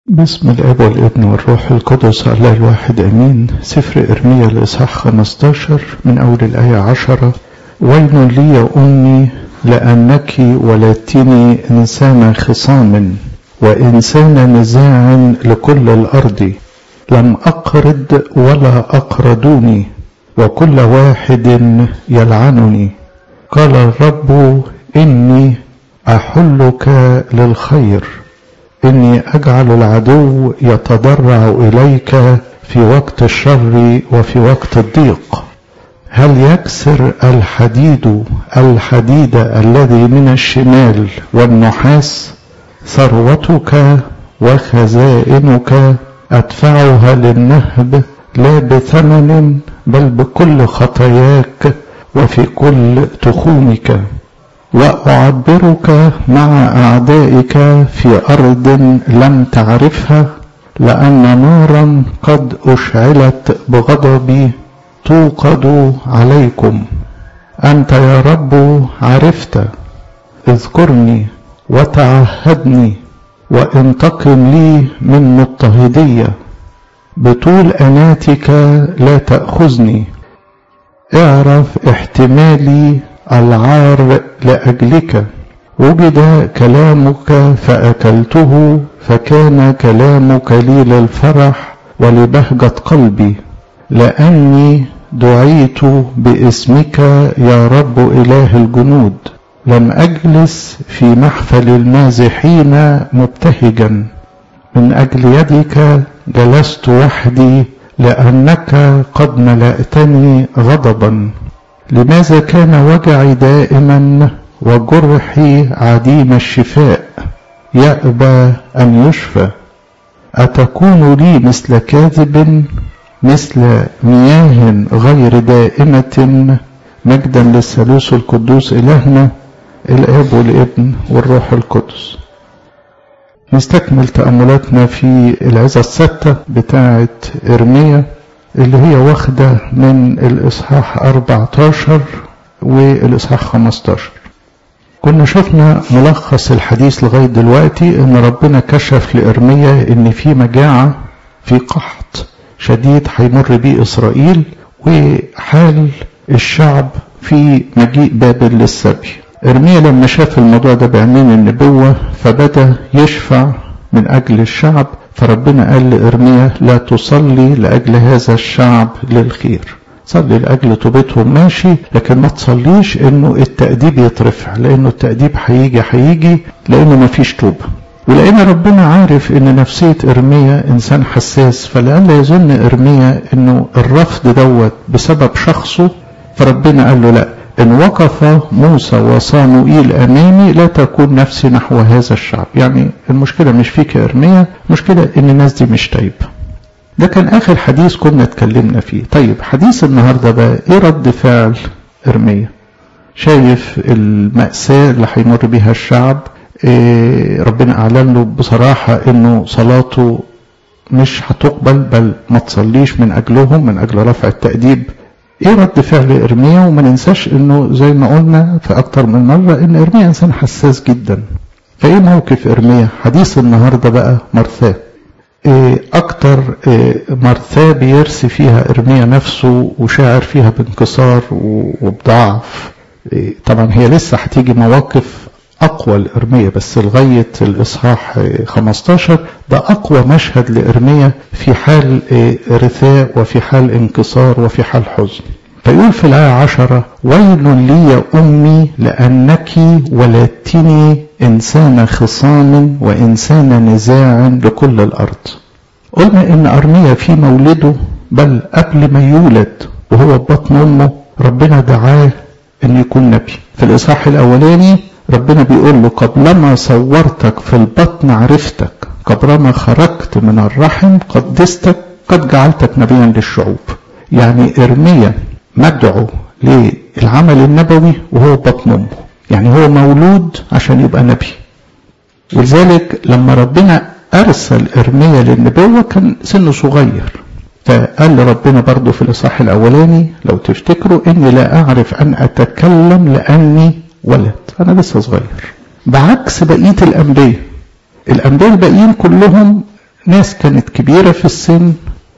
بسم الاب والابن والروح القدس الله الواحد امين سفر ارميا الاصحاح 15 من اول الايه عشرة ويل لي يا امي لانك ولدتني انسان خصام وانسان نزاع لكل الارض لم اقرض ولا اقرضوني وكل واحد يلعنني قال الرب اني احلك للخير إني أجعل العدو يتضرع إليك في وقت الشر وفي وقت الضيق هل يكسر الحديد الحديد الذي من الشمال والنحاس ثروتك وخزائنك أدفعها للنهب لا بثمن بل بكل خطاياك وفي كل تخومك وأعبرك مع أعدائك في أرض لم تعرفها لأن نارا قد أشعلت بغضبي توقد عليكم أنت يا رب عرفت اذكرني وتعهدني وانتقم لي من مضطهدية بطول أناتك لا تأخذني اعرف احتمالي العار لأجلك وجد كلامك فأكلته فكان كلامك لي للفرح ولبهجة قلبي لأني دعيت باسمك يا رب إله الجنود لم أجلس في محفل المازحين مبتهجا من أجل يدك جلست وحدي لأنك قد ملأتني غضبا لماذا كان وجعي دائما وجرحي عديم الشفاء يأبى أن يشفى أتكون لي مثل كاذب مثل مياه غير دائمة مجدا للثالوث القدوس إلهنا الآب والابن والروح القدس نستكمل تأملاتنا في العزة الستة بتاعة إرميا اللي هي واخدة من الإصحاح 14 والإصحاح 15 كنا شفنا ملخص الحديث لغاية دلوقتي إن ربنا كشف لإرميا إن في مجاعة في قحط شديد هيمر بيه إسرائيل وحال الشعب في مجيء بابل للسبي إرميا لما شاف الموضوع ده بعينين النبوة فبدأ يشفع من أجل الشعب فربنا قال لإرميا لا تصلي لأجل هذا الشعب للخير صلي لأجل توبتهم ماشي لكن ما تصليش إنه التأديب يترفع لأنه التأديب هيجي هيجي لأنه ما فيش توبة ولأن ربنا عارف إن نفسية إرميا إنسان حساس فلألا يظن إرميا إنه الرفض دوت بسبب شخصه فربنا قال له لا إن وقف موسى وصانوئيل أمامي لا تكون نفسي نحو هذا الشعب يعني المشكلة مش فيك يا إرميا المشكلة إن الناس دي مش تايبة ده كان آخر حديث كنا اتكلمنا فيه طيب حديث النهاردة بقى إيه رد فعل إرميا شايف المأساة اللي هيمر بيها الشعب إيه ربنا أعلن له بصراحة إنه صلاته مش هتقبل بل ما تصليش من أجلهم من أجل رفع التأديب ايه رد فعل ارميا وما ننساش انه زي ما قلنا في اكتر من مرة ان ارميا انسان حساس جدا فايه موقف ارميا حديث النهاردة بقى مرثاه إيه اكتر إيه مرثاه بيرسي فيها ارميا نفسه وشاعر فيها بانكسار وبضعف إيه طبعا هي لسه هتيجي مواقف أقوى لإرميا بس لغاية الإصحاح 15 ده أقوى مشهد لإرميا في حال رثاء وفي حال انكسار وفي حال حزن فيقول في الآية عشرة ويل لي يا أمي لأنك ولدتني إنسان خصام وإنسان نزاع لكل الأرض قلنا إن أرميا في مولده بل قبل ما يولد وهو بطن أمه ربنا دعاه أن يكون نبي في الإصحاح الأولاني ربنا بيقول له قبلما صورتك في البطن عرفتك قبلما خرجت من الرحم قدستك قد جعلتك نبيا للشعوب يعني ارميا مدعو للعمل النبوي وهو بطن امه يعني هو مولود عشان يبقى نبي ولذلك لما ربنا ارسل ارميا للنبوه كان سنه صغير فقال لربنا برضه في الاصحاح الاولاني لو تفتكروا اني لا اعرف ان اتكلم لاني ولد أنا لسه صغير بعكس بقية الأنبياء الأنبياء الباقيين كلهم ناس كانت كبيرة في السن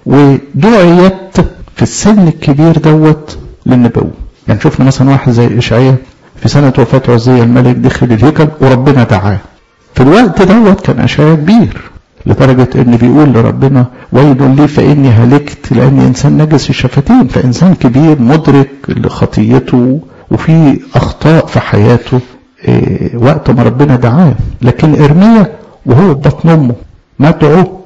ودعيت في السن الكبير دوت للنبوة يعني شفنا مثلا واحد زي إشعياء في سنة وفاة عزية الملك دخل الهيكل وربنا دعاه في الوقت دوت كان أشعياء كبير لدرجة ان بيقول لربنا ويل لي فاني هلكت لاني انسان نجس الشفتين فانسان كبير مدرك لخطيته وفي اخطاء في حياته إيه وقت ما ربنا دعاه لكن ارميا وهو في بطن امه مدعو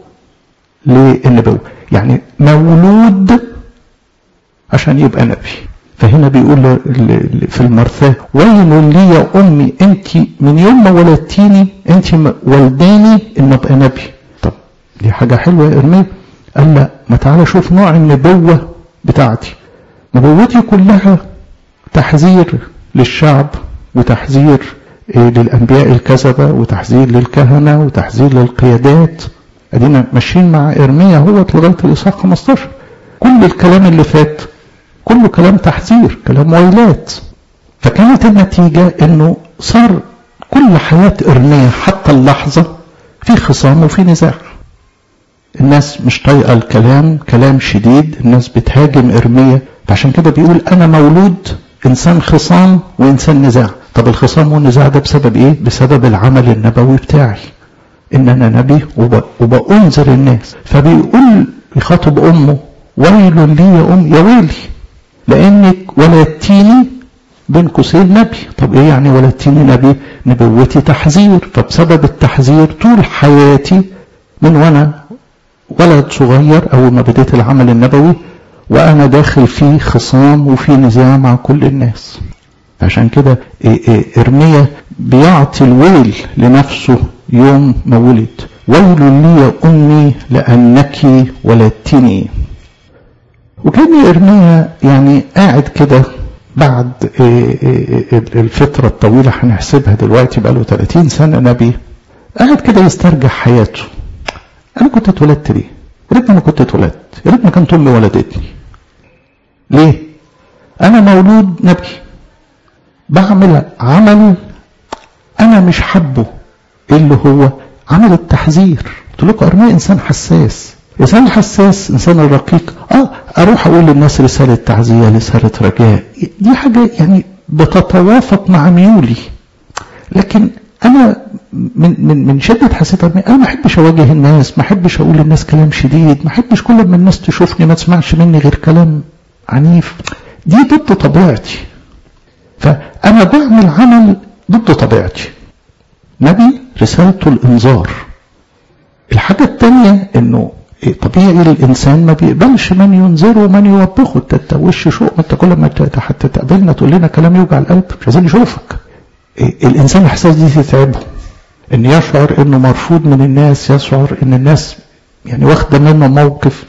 للنبوة يعني مولود عشان يبقى نبي فهنا بيقول في المرثاة ويل لي يا امي انت من يوم ما ولدتيني انت ولداني ان ابقى نبي طب دي حاجة حلوة يا ارميا قال لا ما تعالى شوف نوع النبوة بتاعتي نبوتي كلها تحذير للشعب وتحذير للأنبياء الكذبة وتحذير للكهنة وتحذير للقيادات أدينا ماشيين مع إرميا هو لغاية الإصحاح 15 كل الكلام اللي فات كله كلام تحذير كلام ويلات فكانت النتيجة انه صار كل حياة ارميا حتى اللحظة في خصام وفي نزاع الناس مش طايقة الكلام كلام شديد الناس بتهاجم ارميا فعشان كده بيقول انا مولود انسان خصام وانسان نزاع طب الخصام والنزاع ده بسبب ايه بسبب العمل النبوي بتاعي ان انا نبي وبأنذر الناس فبيقول يخاطب امه ويل لي يا ام يا ويلي لانك ولدتيني بين قوسين نبي طب ايه يعني ولدتيني نبي نبوتي تحذير فبسبب التحذير طول حياتي من وانا ولد صغير اول ما بديت العمل النبوي وانا داخل في خصام وفي نزاع مع كل الناس عشان كده ارميا بيعطي الويل لنفسه يوم ما ولد ويل لي يا امي لانك ولدتني وكان ارميا يعني قاعد كده بعد الفترة الطويلة هنحسبها دلوقتي بقى له 30 سنة نبي قاعد كده يسترجع حياته أنا كنت اتولدت ليه؟ يا ريتني ما كنت اتولدت يا ريت ما كانت أمي ولدتني ليه؟ أنا مولود نبي بعمل عمل أنا مش حبه اللي هو عمل التحذير قلت لكم أرميا إنسان حساس إنسان حساس إنسان الرقيق آه أروح أقول للناس رسالة تعزية رسالة رجاء دي حاجة يعني بتتوافق مع ميولي لكن أنا من من من شدة حسيت أنا ما أحبش أواجه الناس ما أحبش أقول للناس كلام شديد ما أحبش كل ما الناس تشوفني ما تسمعش مني غير كلام عنيف دي ضد طبيعتي فأنا بعمل عمل ضد طبيعتي نبي رسالته الإنذار الحاجة الثانية إنه طبيعي الانسان ما بيقبلش من ينذره ومن يوبخه انت انت وش شوق انت كل ما حتى تقابلنا تقول لنا كلام يوجع القلب مش عايزين نشوفك الانسان الاحساس دي تتعبه ان يشعر انه مرفوض من الناس يشعر ان الناس يعني واخده منه موقف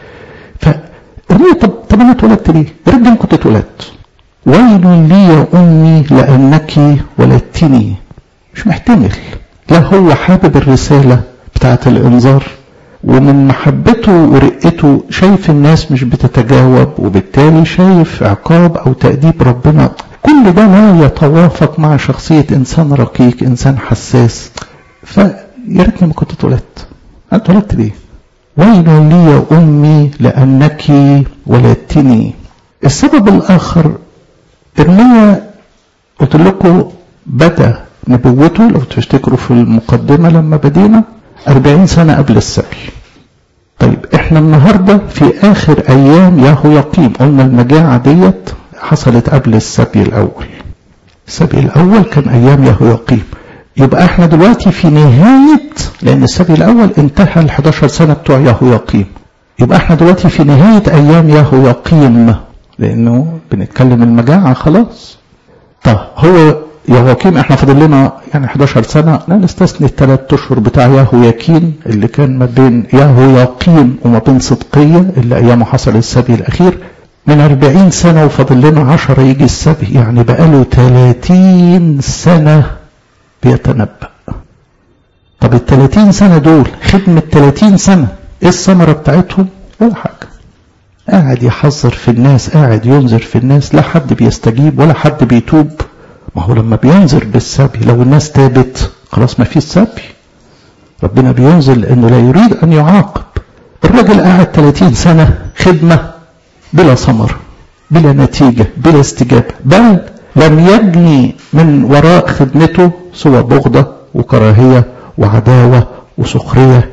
ف طب طب انا اتولدت ليه؟ يا ريت كنت اتولدت ويل لي يا امي لانك ولدتني مش محتمل لا هو حابب الرساله بتاعت الانذار ومن محبته ورقته شايف الناس مش بتتجاوب وبالتالي شايف عقاب او تأديب ربنا كل ده لا يتوافق مع شخصية انسان رقيق انسان حساس فيا ريتني ما كنت اتولدت انا اتولدت ليه ويل لي يا امي لانك ولدتني السبب الاخر ارميا قلت لكم بدا نبوته لو تفتكروا في المقدمه لما بدينا أربعين سنة قبل السبي طيب احنا النهاردة في آخر أيام ياهو يقيم قلنا المجاعة ديت حصلت قبل السبي الأول السبي الأول كان أيام ياهو يقيم يبقى احنا دلوقتي في نهاية لأن السبي الأول انتهى ال 11 سنة بتوع ياهو يقيم يبقى احنا دلوقتي في نهاية أيام ياهو يقيم لأنه بنتكلم المجاعة خلاص طب هو يهوكيم احنا فاضل لنا يعني 11 سنة لا نستثني الثلاث اشهر بتاع ياهو يكين اللي كان ما بين ياهو يقين وما بين صدقية اللي ايامه حصل السبي الاخير من 40 سنة وفاضل لنا 10 يجي السبي يعني بقاله 30 سنة بيتنبأ طب ال 30 سنة دول خدمة 30 سنة ايه الثمرة بتاعتهم؟ ولا حاجة قاعد يحذر في الناس قاعد ينذر في الناس لا حد بيستجيب ولا حد بيتوب ما هو لما بينذر بالسبي لو الناس تابت خلاص ما فيش سبي ربنا بينزل لأنه لا يريد أن يعاقب الراجل قاعد 30 سنة خدمة بلا ثمر بلا نتيجة بلا استجابة بل لم يبني من وراء خدمته سوى بغضة وكراهية وعداوة وسخرية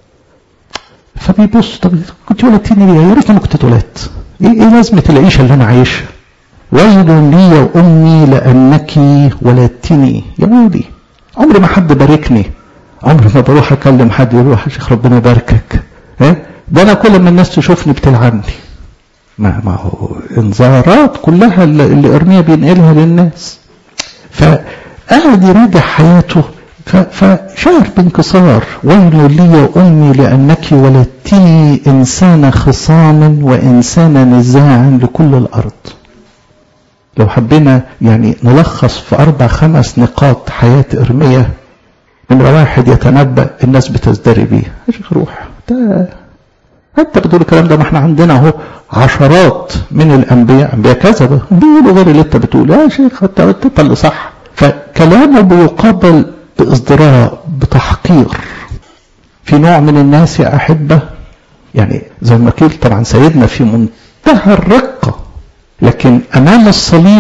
فبيبص طب كنت ولدتني ليه؟ يا ريتني ما كنت اتولدت. ايه ايه لازمة العيشة اللي انا عايشها؟ ويل لي يا امي لانك ولدتني يا ولدي عمري ما حد باركني عمري ما بروح اكلم حد يقول له يا شيخ ربنا يباركك ها ده انا كل ما الناس تشوفني بتلعني ما ما هو انذارات كلها اللي اللي ارميا بينقلها للناس فقعد يراجع حياته فشعر بانكسار ويل لي يا امي لانك ولدتني انسان خصام وانسان نزاع لكل الارض لو حبينا يعني نلخص في اربع خمس نقاط حياه ارميا نمرة واحد يتنبأ الناس بتزدري بيه يا شيخ روح ده انت بتقول الكلام ده ما احنا عندنا اهو عشرات من الانبياء انبياء كذبه بيقولوا غير اللي انت بتقوله يا شيخ انت انت اللي صح فكلامه بيقابل بازدراء بتحقير في نوع من الناس يا احبه يعني زي ما قيل طبعا سيدنا في منتهى الرقه لكن امام الصليب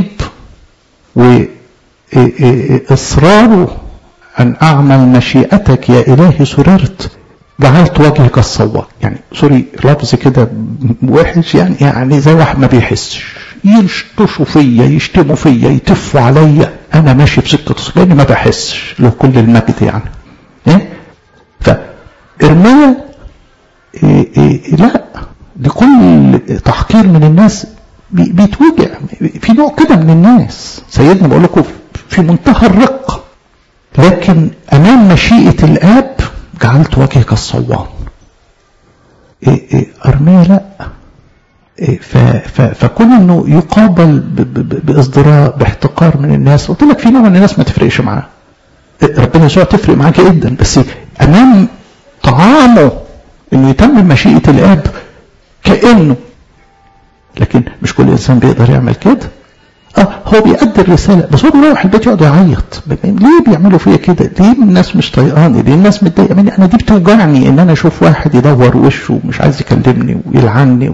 واصراره ان اعمل مشيئتك يا الهي سررت جعلت وجهي كالصواب يعني سوري لفظ كده وحش يعني يعني زي واحد ما بيحسش يشطشوا فيا يشتموا فيا يتفوا عليا انا ماشي بسكه لاني ما بحسش له كل المجد يعني ايه فارميا إيه إيه لا لكل تحقير من الناس بيتوجع في نوع كده من الناس سيدنا بقول لكم في منتهى الرقه لكن امام مشيئه الاب جعلت وجهي كالصوان إيه إيه ارميا لا إيه فكون انه يقابل بازدراء باحتقار من الناس قلت لك في نوع من الناس ما تفرقش معاه ربنا يسوع تفرق معاه جدا بس امام طعامه انه يتمم مشيئه الاب كانه لكن مش كل انسان بيقدر يعمل كده اه هو بيأدي الرسالة بس هو بيروح البيت يقعد يعيط ليه بيعملوا فيا كده؟ ليه الناس مش طايقاني؟ ليه الناس متضايقة مني؟ أنا دي بتوجعني إن أنا أشوف واحد يدور وشه ومش عايز يكلمني ويلعني و...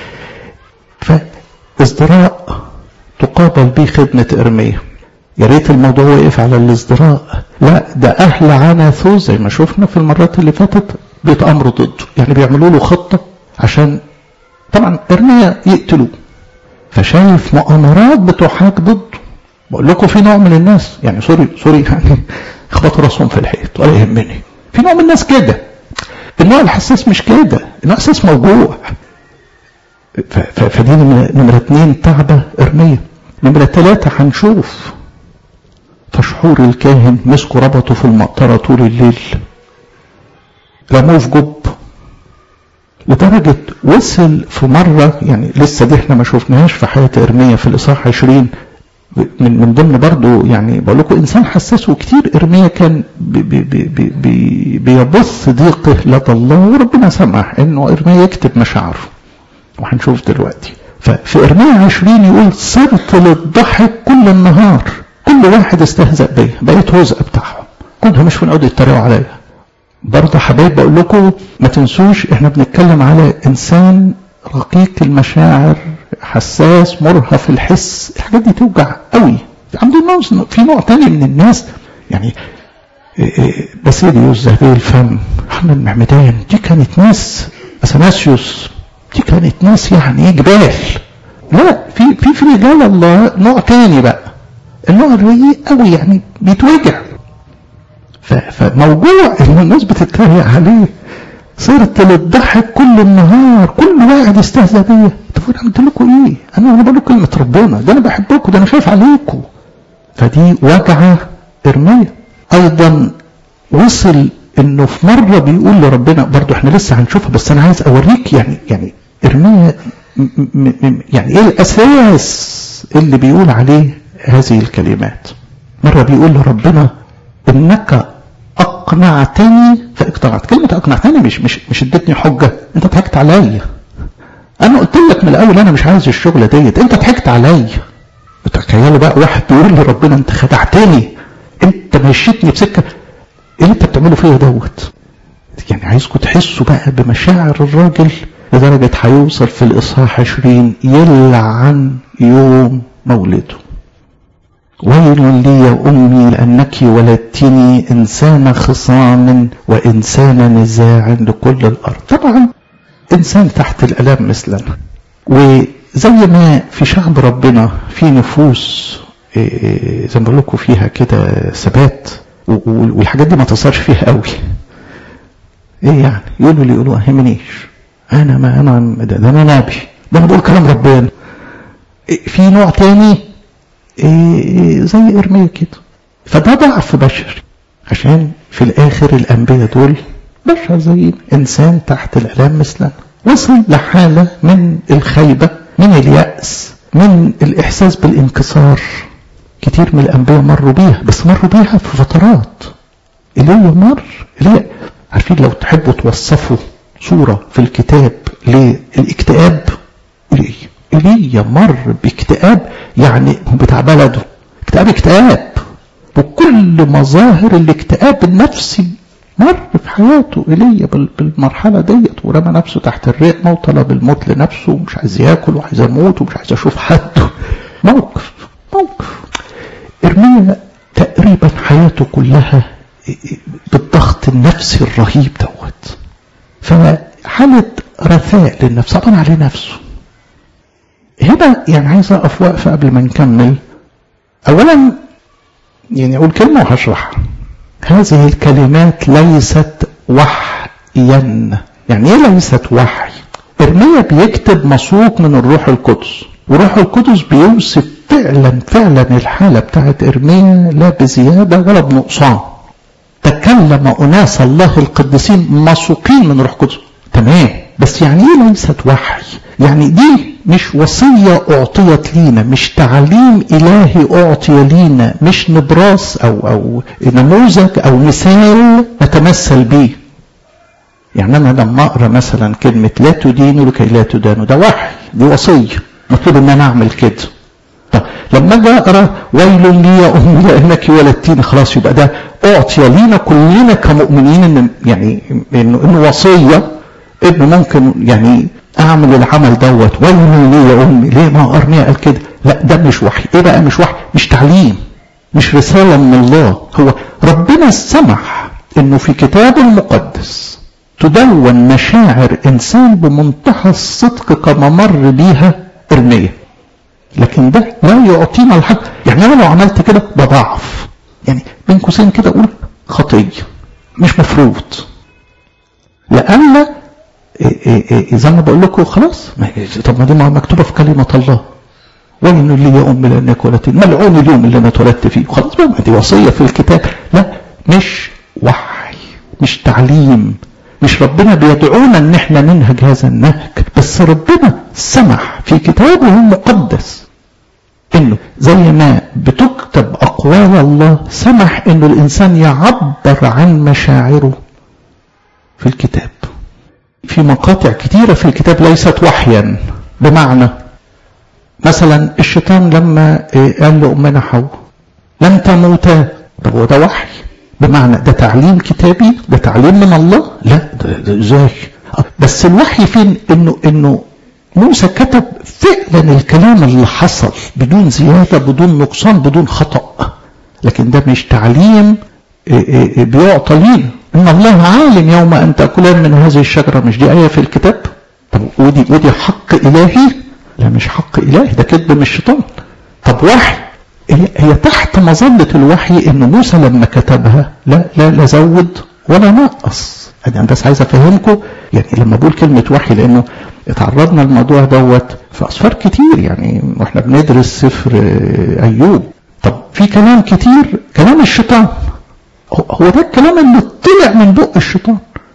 فازدراء تقابل به خدمة إرميا يا ريت الموضوع وقف على الازدراء لا ده أهل عناثو زي ما شفنا في المرات اللي فاتت بيتأمروا ضده يعني بيعملوا له خطة عشان طبعا إرميا يقتلوه فشايف مؤامرات بتحاك ضده بقول لكم في نوع من الناس يعني سوري سوري يعني اخبطوا راسهم في الحيط ولا يهمني في نوع من الناس كده النوع الحساس مش كده النوع الحساس موجوع فدي نمرة اتنين تعبة ارمية نمرة ثلاثة هنشوف فشحور الكاهن مسكوا ربطوا في المقطرة طول الليل رموه في جب لدرجة وصل في مرة يعني لسه دي احنا ما شفناهاش في حياة إرمية في الإصحاح 20 من من ضمن برضه يعني بقول لكم إنسان حساس وكتير إرمية كان بي بي بي بي بيبث ضيقه لدى الله وربنا سمح إنه إرمية يكتب مشاعره وهنشوف دلوقتي ففي إرمية 20 يقول صرت للضحك كل النهار كل واحد استهزأ بيا بقيت هزء بتاعهم كلهم مش من يتريقوا عليا برضه حبايب بقول لكم ما تنسوش احنا بنتكلم على انسان رقيق المشاعر حساس مرهف الحس الحاجات دي توجع قوي عندنا في نوع تاني من الناس يعني باسيليوس ذهبي الفم محمد المعمدان دي كانت ناس اثناسيوس دي كانت ناس يعني جبال لا في في في رجال الله نوع تاني بقى النوع الرقيق قوي يعني بيتوجع فموجوع ان الناس بتتريق عليه صرت للضحك كل النهار كل واحد يستهزأ بيا طب انا عملت لكم ايه؟ انا انا بقول لكم كلمه ربنا ده انا بحبكم ده انا خايف عليكم فدي وجعه ارميه ايضا وصل انه في مره بيقول لربنا برضو احنا لسه هنشوفها بس انا عايز اوريك يعني يعني ارميه يعني ايه الاساس اللي بيقول عليه هذه الكلمات مره بيقول لربنا انك اقنعتني فاقتنعت كلمه اقنعتني مش مش مش ادتني حجه انت ضحكت عليا انا قلت لك من الاول انا مش عايز الشغله ديت انت ضحكت عليا تخيلوا بقى واحد بيقول لربنا انت خدعتني انت مشيتني بسكه ايه اللي انت بتعملوا فيا دوت يعني عايزكم تحسوا بقى بمشاعر الراجل لدرجة هيوصل في الإصحاح 20 يلعن يوم مولده ويل لي يا أمي لأنك ولدتني إنسان خصام وإنسان نزاع لكل الأرض طبعا إنسان تحت الألام مثلنا وزي ما في شعب ربنا في نفوس زي ما بقول لكم فيها كده ثبات والحاجات دي ما تصارش فيها قوي ايه يعني يقولوا لي يقولوا اهمنيش انا ما انا ده, ده انا نبي ده انا بقول كلام ربنا في نوع تاني إيه زي ارميه كده فده ضعف بشري عشان في الاخر الانبياء دول بشر زي انسان تحت الالام مثلنا وصل لحاله من الخيبه من الياس من الاحساس بالانكسار كتير من الانبياء مروا بيها بس مروا بيها في فترات ايليا مر ايليا عارفين لو تحبوا توصفوا صورة في الكتاب للاكتئاب ايليا ايليا مر باكتئاب يعني بتاع بلده اكتئاب اكتئاب بكل مظاهر الاكتئاب النفسي مر في حياته ايليا بالمرحلة ديت ورمى نفسه تحت الرقمة وطلب الموت لنفسه ومش عايز ياكل وعايز يموت ومش عايز يشوف حد موقف موقف ارميا تقريبا حياته كلها بالضغط النفسي الرهيب دوت فحالة رثاء للنفس طبعا عليه نفسه هنا يعني عايز اقف وقفه قبل ما نكمل اولا يعني اقول كلمه وهشرحها هذه الكلمات ليست وحيا يعني ايه ليست وحي ارميا بيكتب مسوق من الروح القدس وروح القدس بيوصف فعلا فعلا الحالة بتاعت إرميا لا بزيادة ولا بنقصان تكلم أناس الله القديسين مسوقين من روح القدس تمام بس يعني ايه ليست وحي يعني دي مش وصية أعطيت لينا مش تعليم إلهي أعطي لينا مش نبراس أو أو نموذج أو مثال نتمثل به يعني أنا لما أقرأ مثلا كلمة لا تدينوا لكي لا تدانوا ده وحي دي وصية مطلوب إن أنا أعمل كده طب لما أجي أقرأ ويل لي يا أمي لأنك ولدتيني خلاص يبقى ده أعطي لينا كلنا كمؤمنين إن يعني إنه إنه وصية ابن ممكن يعني اعمل العمل دوت ويل لي يا امي ليه ما ارميا قال كده لا ده مش وحي ايه بقى مش وحي مش تعليم مش رساله من الله هو ربنا سمح انه في كتابه المقدس تدون مشاعر انسان بمنتهى الصدق كما مر بيها ارميا لكن ده لا يعطينا الحق يعني انا لو عملت كده بضعف يعني بين قوسين كده اقول خطيه مش مفروض لأن زي ما بقول لكم خلاص طب ما دي مكتوبه في كلمه الله وين لي يا ام لانك ولدت ملعون اليوم اللي انا اتولدت فيه خلاص بقى دي وصيه في الكتاب لا مش وحي مش تعليم مش ربنا بيدعونا ان احنا ننهج هذا النهج بس ربنا سمح في كتابه المقدس انه زي ما بتكتب اقوال الله سمح انه الانسان يعبر عن مشاعره في الكتاب في مقاطع كتيرة في الكتاب ليست وحيا بمعنى مثلا الشيطان لما قال لأمنا حواء لن تموتا طب هو ده وحي بمعنى ده تعليم كتابي ده تعليم من الله لا ده ازاي بس الوحي فين انه انه موسى كتب فعلا الكلام اللي حصل بدون زيادة بدون نقصان بدون خطأ لكن ده مش تعليم بيعطى لينا ان الله عالم يوم ان تاكلان من هذه الشجره مش دي ايه في الكتاب طب ودي ودي حق الهي لا مش حق الهي ده كذب من الشيطان طب وحي هي, هي تحت مظله الوحي ان موسى لما كتبها لا لا لا زود ولا نقص انا بس عايز افهمكم يعني لما بقول كلمه وحي لانه اتعرضنا الموضوع دوت في اسفار كتير يعني واحنا بندرس سفر ايوب طب في كلام كتير كلام الشيطان هو ده الكلام اللي طلع من بق الشيطان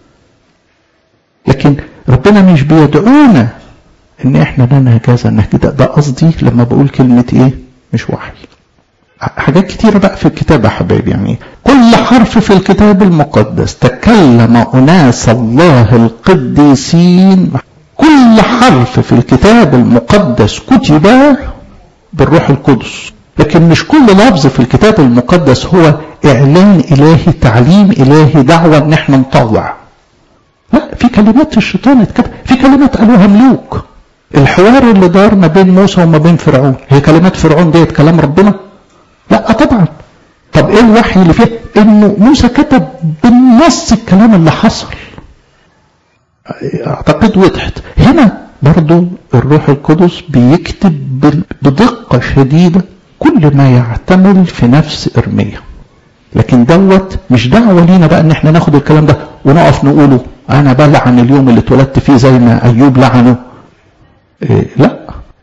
لكن ربنا مش بيدعونا ان احنا ننهج هذا النهج ده, ده قصدي لما بقول كلمة ايه مش وحي حاجات كتيرة بقى في الكتاب يا حبايبي يعني كل حرف في الكتاب المقدس تكلم أناس الله القديسين كل حرف في الكتاب المقدس كتب بالروح القدس لكن مش كل لفظ في الكتاب المقدس هو اعلان الهي تعليم الهي دعوة ان احنا نطوع لا في كلمات الشيطان اتكتب في كلمات قالوها ملوك الحوار اللي دار ما بين موسى وما بين فرعون هي كلمات فرعون ديت كلام ربنا لا طبعا طب ايه الوحي اللي فيه انه موسى كتب بالنص الكلام اللي حصل اعتقد وضحت هنا برضو الروح القدس بيكتب بدقة شديدة كل ما يعتمل في نفس ارميا لكن دوت مش دعوة لينا بقى ان احنا ناخد الكلام ده ونقف نقوله انا بلعن اليوم اللي اتولدت فيه زي ما ايوب لعنه إيه لا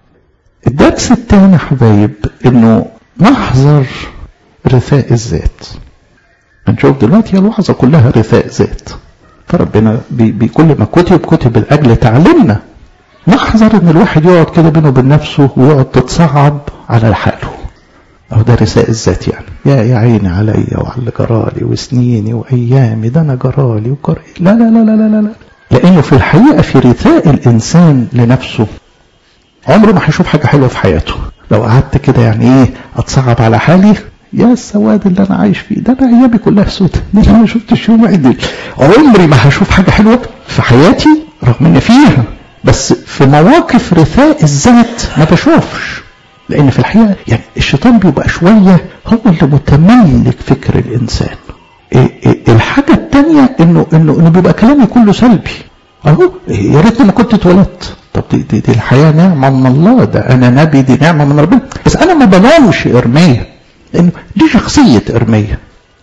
الدرس الثاني حبايب انه نحذر رثاء الذات هنشوف دلوقتي الوعظة كلها رثاء ذات فربنا بكل ما كتب كتب الأجل تعلمنا نحذر ان الواحد يقعد كده بينه وبين نفسه ويقعد تتصعب على حاله أو ده رثاء الذات يعني يا يا عيني عليا وعلى اللي جرالي وسنيني وأيامي ده أنا جرالي وجرالي لا لا لا لا لا لا لأنه في الحقيقة في رثاء الإنسان لنفسه عمره ما هيشوف حاجة حلوة في حياته لو قعدت كده يعني إيه أتصعب على حالي يا السواد اللي أنا عايش فيه ده أنا أيامي كلها سودة ده أنا ما شفتش يوم عدل عمري ما هشوف حاجة حلوة في حياتي رغم إن فيها بس في مواقف رثاء الذات ما بشوفش لأن في الحقيقة يعني الشيطان بيبقى شوية هو اللي متملك فكر الإنسان إيه إيه الحاجة التانية إنه إنه إنه بيبقى كلامي كله سلبي أهو يا ريتني ما كنت اتولدت طب دي, دي, دي الحياة نعمة من الله ده أنا نبي دي نعمة من ربنا بس أنا ما بلومش إرمية لأنه دي شخصية إرمية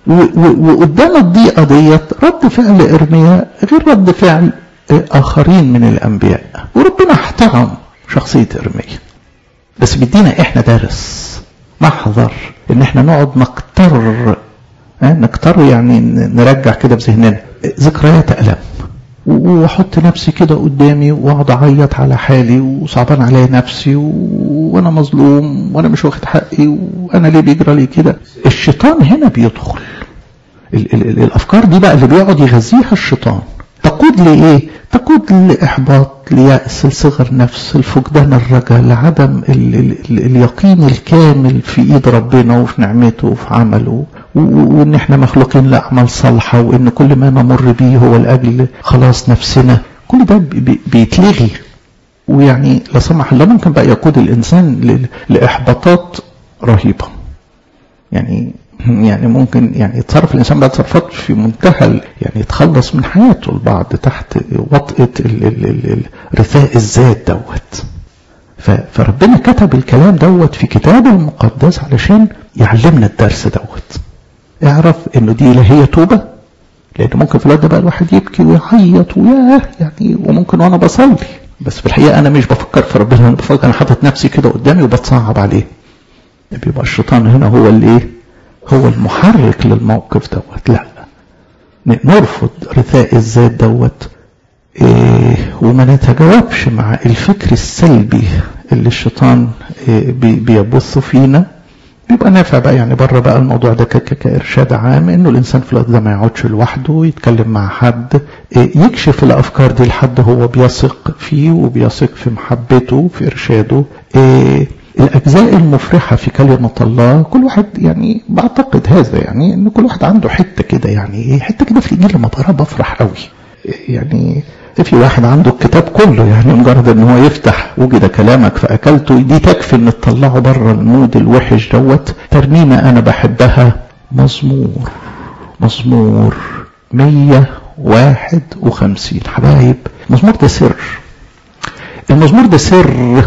وقدام الضيقة ديت رد فعل إرميا غير رد فعل آخرين من الأنبياء وربنا احترم شخصية إرميا بس بيدينا احنا درس نحذر ان احنا نقعد نقتر نقتر يعني نرجع كده بذهننا ذكريات ألم واحط نفسي كده قدامي واقعد اعيط على حالي وصعبان عليا نفسي وانا مظلوم وانا مش واخد حقي وانا ليه بيجرى لي كده الشيطان هنا بيدخل ال ال ال الافكار دي بقى اللي بيقعد يغذيها الشيطان تقود لايه تقود لاحباط ليأس لصغر نفس لفقدان الرجاء لعدم ال ال ال اليقين الكامل في ايد ربنا وفي نعمته وفي عمله وان احنا مخلوقين لاعمال صالحه وان كل ما نمر به هو لاجل خلاص نفسنا كل ده بي بيتلغي ويعني لا سمح الله ممكن بقى يقود الانسان لاحباطات رهيبه يعني يعني ممكن يعني يتصرف الانسان بقى تصرفات في منتهى يعني يتخلص من حياته البعض تحت وطئه رثاء الذات دوت فربنا كتب الكلام دوت في كتابه المقدس علشان يعلمنا الدرس دوت اعرف انه دي لا هي توبه لان ممكن في الوقت ده بقى الواحد يبكي ويعيط وياه يعني وممكن وانا بصلي بس في الحقيقه انا مش بفكر في ربنا انا بفكر انا حاطط نفسي كده قدامي وبتصعب عليه بيبقى الشيطان هنا هو اللي ايه هو المحرك للموقف دوت لا نرفض رثاء الذات دوت إيه وما نتجاوبش مع الفكر السلبي اللي الشيطان إيه بيبثه فينا بيبقى نافع بقى يعني بره بقى الموضوع ده كإرشاد عام انه الانسان في الوقت ده ما يقعدش لوحده يتكلم مع حد إيه يكشف الافكار دي لحد هو بيثق فيه وبيثق في محبته في ارشاده إيه الأجزاء المفرحة في كلمة الله كل واحد يعني بعتقد هذا يعني إن كل واحد عنده حتة كده يعني إيه حتة كده في الإنجيل لما بقرا بفرح قوي يعني في واحد عنده الكتاب كله يعني مجرد إن هو يفتح وجد كلامك فأكلته دي تكفي إن تطلعه بره المود الوحش دوت ترنيمة أنا بحبها مزمور مزمور مية واحد وخمسين حبايب مزمور ده سر المزمور ده سر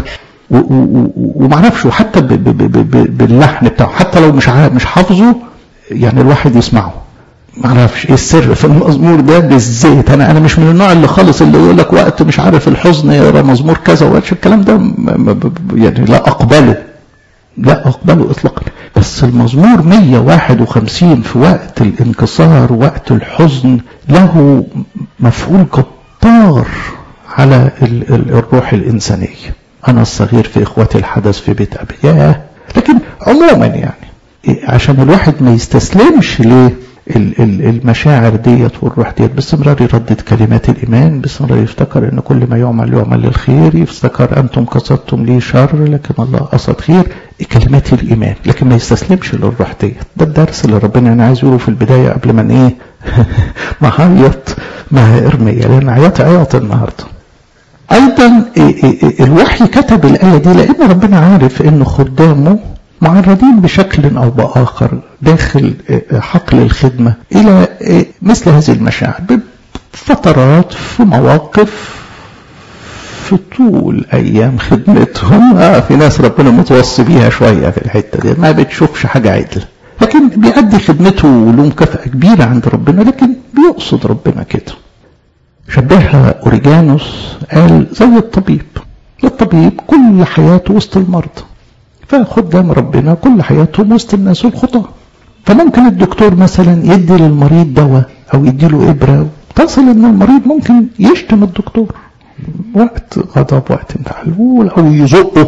ومعرفش وحتى باللحن بتاعه حتى لو مش مش حافظه يعني الواحد يسمعه معرفش ايه السر في المزمور ده بالذات انا انا مش من النوع اللي خالص اللي يقول لك وقت مش عارف الحزن يقرا مزمور كذا وقتش الكلام ده يعني لا اقبله لا اقبله اطلاقا بس المزمور 151 في وقت الانكسار وقت الحزن له مفعول جبار على الروح الانسانيه أنا الصغير في إخوتي الحدث في بيت أبي ياه لكن عموما يعني عشان الواحد ما يستسلمش المشاعر ديت والروح ديت باستمرار يردد كلمات الإيمان باستمرار يفتكر أن كل ما يعمل يعمل للخير يفتكر أنتم قصدتم لي شر لكن الله قصد خير كلمات الإيمان لكن ما يستسلمش للروح ديت ده الدرس اللي ربنا يعني عايز يقوله في البداية قبل ما إيه ما عيط مع إرميا لأن عيط عيط النهارده أيضا الوحي كتب الآية دي لأن ربنا عارف أن خدامه معرضين بشكل أو بآخر داخل حقل الخدمة إلى مثل هذه المشاعر بفترات في مواقف في طول أيام خدمتهم آه في ناس ربنا متوصي بيها شوية في الحتة دي ما بتشوفش حاجة عدلة لكن بيأدي خدمته وله مكافأة كبيرة عند ربنا لكن بيقصد ربنا كده شبهها أوريجانوس قال زي الطبيب الطبيب كل حياته وسط المرضى فخدام ربنا كل حياتهم وسط الناس الخطاة فممكن الدكتور مثلا يدي للمريض دواء او يدي له ابره تصل ان المريض ممكن يشتم الدكتور وقت غضب وقت انفعال او يزقه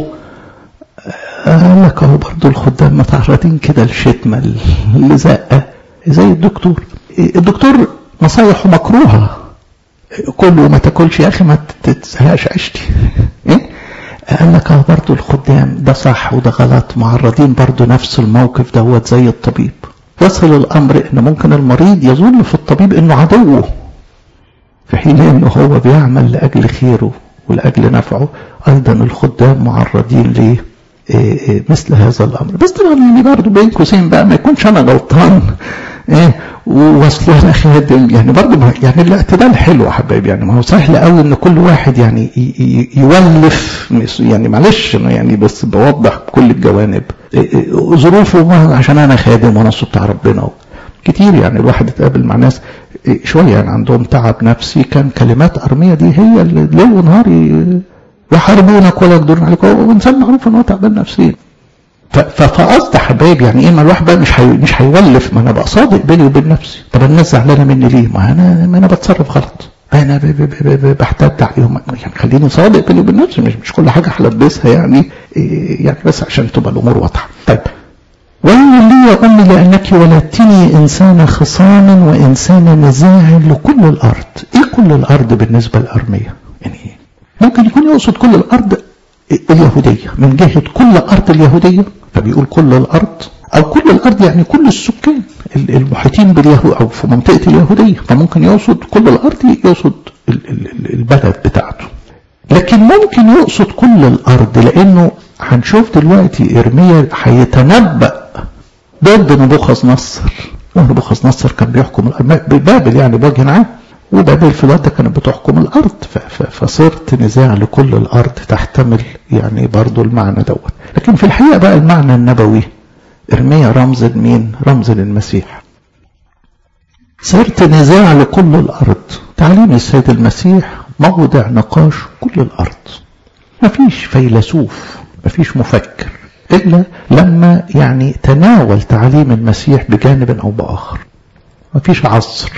قال لك اهو برضه الخدام متعرضين كده لشتمه لزقه زي الدكتور الدكتور نصايحه مكروهه كله ما تاكلش يا اخي ما تزهقش عيشتي ايه قال لك اه برضه الخدام ده صح وده غلط معرضين برضه نفس الموقف دوت زي الطبيب يصل الامر ان ممكن المريض يظن في الطبيب انه عدوه في حين انه هو بيعمل لاجل خيره ولاجل نفعه ايضا الخدام معرضين ليه مثل هذا الامر بس طبعا يعني برضه بين قوسين بقى ما يكونش انا غلطان ايه واصل انا خادم يعني برضه يعني الاعتدال حلو يا حبايبي يعني ما هو سهل قوي ان كل واحد يعني يولف يعني معلش يعني بس بوضح كل الجوانب ظروفه عشان انا خادم وانا بتاع ربنا كتير يعني الواحد اتقابل مع ناس شويه يعني عندهم تعب نفسي كان كلمات ارميه دي هي اللي ليل ونهار يحاربونك ولا يقدرون عليك هو انسان معروف ان هو تعبان نفسيا فقصد حبايب يعني ايه ما الواحد بقى مش حي... مش هيولف ما انا بقى صادق بيني وبين نفسي طب الناس زعلانه مني ليه؟ ما انا ما انا بتصرف غلط انا ب... ب... ب... ب... بحتد عليهم يعني خليني صادق بيني وبين نفسي مش مش كل حاجه هلبسها يعني إيه يعني بس عشان تبقى الامور واضحه طيب ويل لي يا امي لانك ولدتني انسان خصام وانسان نزاع لكل الارض ايه كل الارض بالنسبه للارميه يعني ممكن يكون يقصد كل الارض اليهودية من جهة كل أرض اليهودية فبيقول كل الأرض أو كل الأرض يعني كل السكان المحيطين باليهود أو في منطقة اليهودية فممكن يقصد كل الأرض يقصد البلد بتاعته لكن ممكن يقصد كل الأرض لأنه هنشوف دلوقتي إرميا هيتنبأ ضد نبوخذ نصر ونبوخذ نصر كان بيحكم بابل يعني بوجه عام وبابل في الوقت كانت بتحكم الارض فصرت نزاع لكل الارض تحتمل يعني برضو المعنى دوت لكن في الحقيقه بقى المعنى النبوي ارميا رمز لمين رمز للمسيح صرت نزاع لكل الارض تعليم السيد المسيح موضع نقاش كل الارض مفيش فيلسوف مفيش مفكر الا لما يعني تناول تعليم المسيح بجانب او باخر مفيش عصر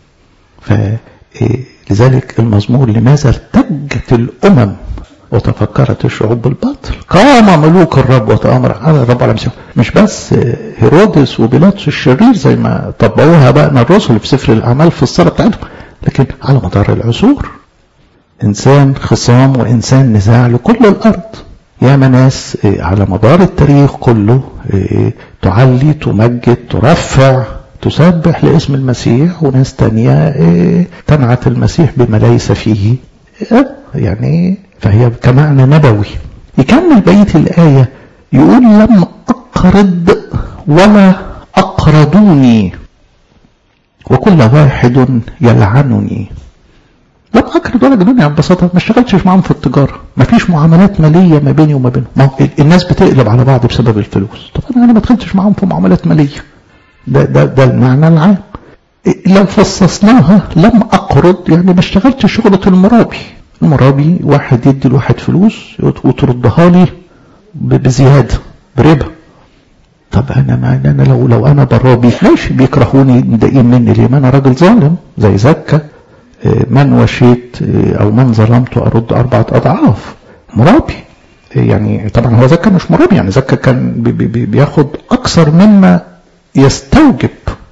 فلذلك المزمور لماذا ارتجت الأمم وتفكرت الشعوب بالباطل قام ملوك الرب وتأمر على الرب على مسيح مش بس هيرودس وبيلاطس الشرير زي ما طبقوها بقى الرسل في سفر الأعمال في الصلاة بتاعتهم لكن على مدار العصور إنسان خصام وإنسان نزاع لكل الأرض يا ناس على مدار التاريخ كله تعلي تمجد ترفع تسبح لاسم المسيح وناس تانية تنعت المسيح بما ليس فيه يعني فهي كمعنى نبوي يكمل بقية الآية يقول لم أقرض ولا أقرضوني وكل واحد يلعنني لم أقرض ولا جنوني ببساطة ما اشتغلتش معاهم في التجارة ما فيش معاملات مالية ما بيني وما بينهم ما الناس بتقلب على بعض بسبب الفلوس طب أنا ما دخلتش معاهم في معاملات مالية ده, ده, ده المعنى العام لو فصصناها لم أقرض يعني ما اشتغلتش شغلة المرابي المرابي واحد يدي الواحد فلوس وتردها لي بزيادة بربا طب انا ما انا لو لو انا برابي ماشي بيكرهوني مضايقين مني ليه ما انا راجل ظالم زي زكا من وشيت او من ظلمته ارد اربعه اضعاف مرابي يعني طبعا هو زكا مش مرابي يعني زكا كان بي بي بياخد اكثر مما يستوجب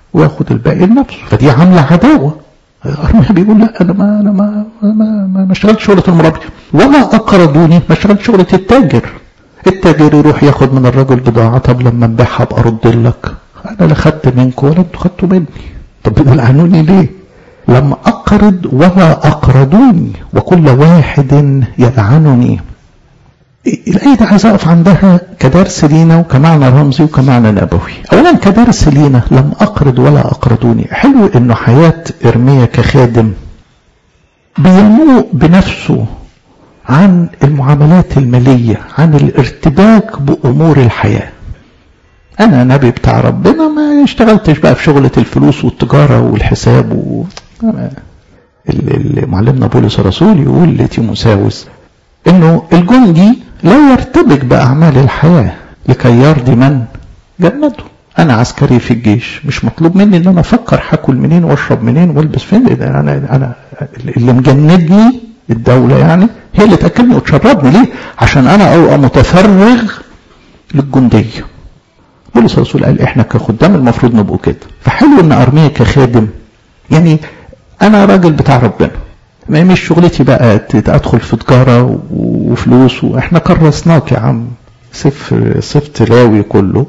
وياخد الباقي لنفسه فدي عامله عداوه ارميا بيقول لا انا ما انا ما ما ما, ما اشتغلتش شغله المربي ولا اقرضوني ما اشتغلتش شغله التاجر التاجر يروح ياخد من الرجل بضاعه طب لما نبيعها ابقى ارد لك انا لا خدت منكم ولا انتوا خدتوا مني طب بتلعنوني ليه؟ لم اقرض ولا اقرضوني وكل واحد يلعنني الآية دي عايز أقف عندها كدرس لينا وكمعنى رمزي وكمعنى نبوي. أولا كدرس لينا لم أقرض ولا أقرضوني. حلو إنه حياة إرميا كخادم بينمو بنفسه عن المعاملات المالية عن الارتباك بأمور الحياة. أنا نبي بتاع ربنا ما اشتغلتش بقى في شغلة الفلوس والتجارة والحساب و... معلمنا بولس الرسول يقول لتيموساوس انه الجندي لا يرتبك باعمال الحياه لكي يرضي من جنته انا عسكري في الجيش مش مطلوب مني ان انا افكر هاكل منين واشرب منين والبس فين انا انا اللي مجندني الدوله يعني هي اللي تاكلني وتشربني ليه عشان انا ابقى متفرغ للجنديه بولس الرسول قال احنا كخدام المفروض نبقوا كده فحلو ان ارميه كخادم يعني انا راجل بتاع ربنا ما مش شغلتي بقى ادخل في تجاره وفلوس واحنا كرسناك يا عم صف صف تلاوي كله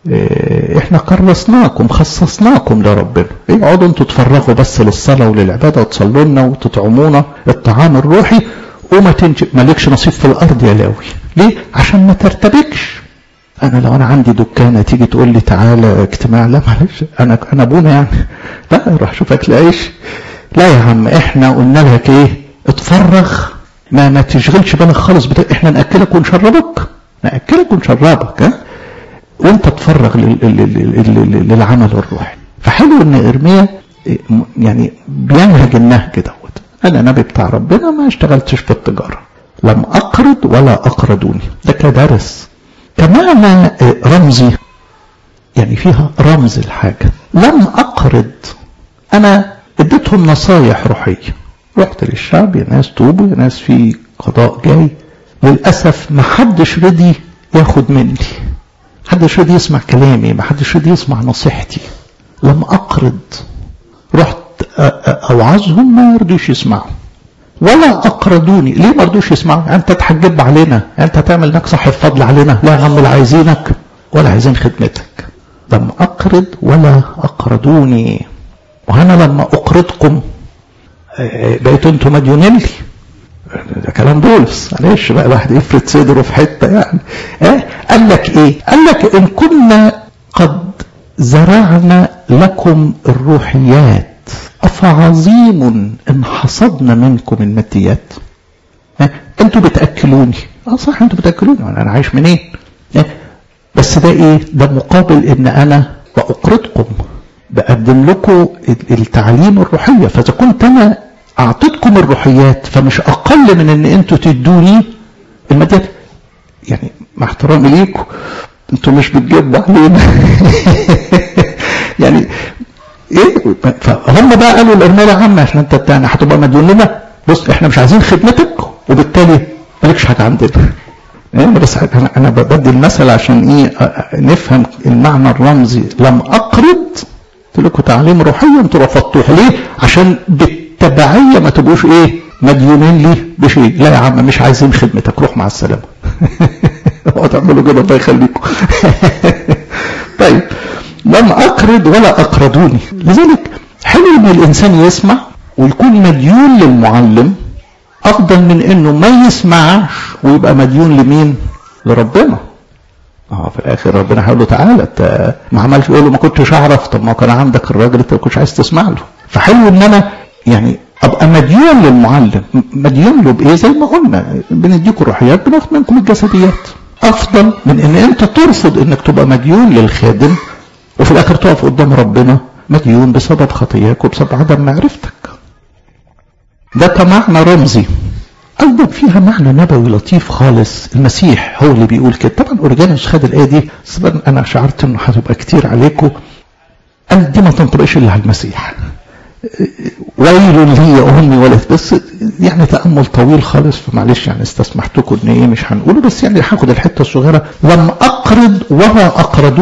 احنا كرسناكم خصصناكم لربنا اقعدوا انتوا تفرغوا بس للصلاه وللعباده وتصلوا لنا وتطعمونا الطعام الروحي وما تنج... مالكش نصيب في الارض يا لاوي ليه عشان ما ترتبكش انا لو انا عندي دكانه تيجي تقول لي تعالى اجتماع لا معلش انا انا ابونا يعني لا روح شوف اكل عيش لا يا عم احنا قلنا لك ايه اتفرغ ما ما تشغلش بالك خالص بتا... احنا ناكلك ونشربك ناكلك ونشربك ها وانت تفرغ لل... لل... للعمل الروحي فحلو ان ارميا يعني بينهج النهج دوت انا نبي بتاع ربنا ما اشتغلتش في التجاره لم اقرض ولا اقرضوني ده كدرس كمعنى رمزي يعني فيها رمز الحاجه لم اقرض انا اديتهم نصايح روحيه رحت للشعب يا ناس توبوا يا ناس في قضاء جاي للاسف ما حدش رضي ياخد مني حدش رضي يسمع كلامي ما حدش رضي يسمع نصيحتي لم اقرض رحت اوعظهم ما يرضوش يسمعوا ولا اقرضوني ليه ما رضوش يسمعوا انت تحجب علينا انت تعمل انك صاحب فضل علينا لا يا عم لا عايزينك ولا عايزين خدمتك لم اقرض ولا اقرضوني وانا لما اقرضكم بقيتوا انتم مديونين لي ده كلام بولس معلش بقى الواحد يفرد صدره في حته يعني اه قال لك ايه؟ قال لك ان كنا قد زرعنا لكم الروحيات افعظيم ان حصدنا منكم الماديات اه انتوا بتاكلوني اه صح انتوا بتاكلوني انا عايش منين؟ اه بس ده ايه؟ ده مقابل ان انا باقرضكم بقدم لكم التعليم الروحية فإذا كنت أنا أعطيتكم الروحيات فمش أقل من أن أنتوا تدوني الماديات يعني مع احترامي ليكم أنتوا مش بتجيبوا علينا يعني ايه فهم بقى قالوا الارمله يا عم عشان انت بتاعنا هتبقى مديون لنا بص احنا مش عايزين خدمتك وبالتالي مالكش حاجه عندنا ايه بس انا انا بدي المثل عشان ايه نفهم المعنى الرمزي لم اقرض قلت لكم تعليم روحي انتوا رفضتوه ليه؟ عشان بالتبعيه ما تبقوش ايه؟ مديونين لي بشيء، لا يا عم مش عايزين خدمتك روح مع السلامه. اوعوا تعملوا كده الله يخليكم. طيب لم اقرض ولا اقرضوني، لذلك حلو ان الانسان يسمع ويكون مديون للمعلم افضل من انه ما يسمعش ويبقى مديون لمين؟ لربنا. اه في الاخر ربنا هيقول له تعالى انت ما عملش يقول له ما كنتش اعرف طب ما كان عندك الراجل انت ما كنتش عايز تسمع له فحلو ان انا يعني ابقى مديون للمعلم مديون له بايه زي ما قلنا بنديكم روحيات بناخد منكم الجسديات افضل من ان انت ترفض انك تبقى مديون للخادم وفي الاخر تقف قدام ربنا مديون بسبب خطاياك وبسبب عدم معرفتك ده كمعنى رمزي أيضا فيها معنى نبوي لطيف خالص المسيح هو اللي بيقول كده طبعا أوريجانوس خد الآية دي بس أنا شعرت إنه هتبقى كتير عليكم قال دي ما تنطبقش إلا على المسيح ويل لي يا أمي ولد بس يعني تأمل طويل خالص فمعلش يعني استسمحتكم إن إيه مش هنقوله بس يعني هاخد الحتة الصغيرة لم أقرض ولا أقرضوني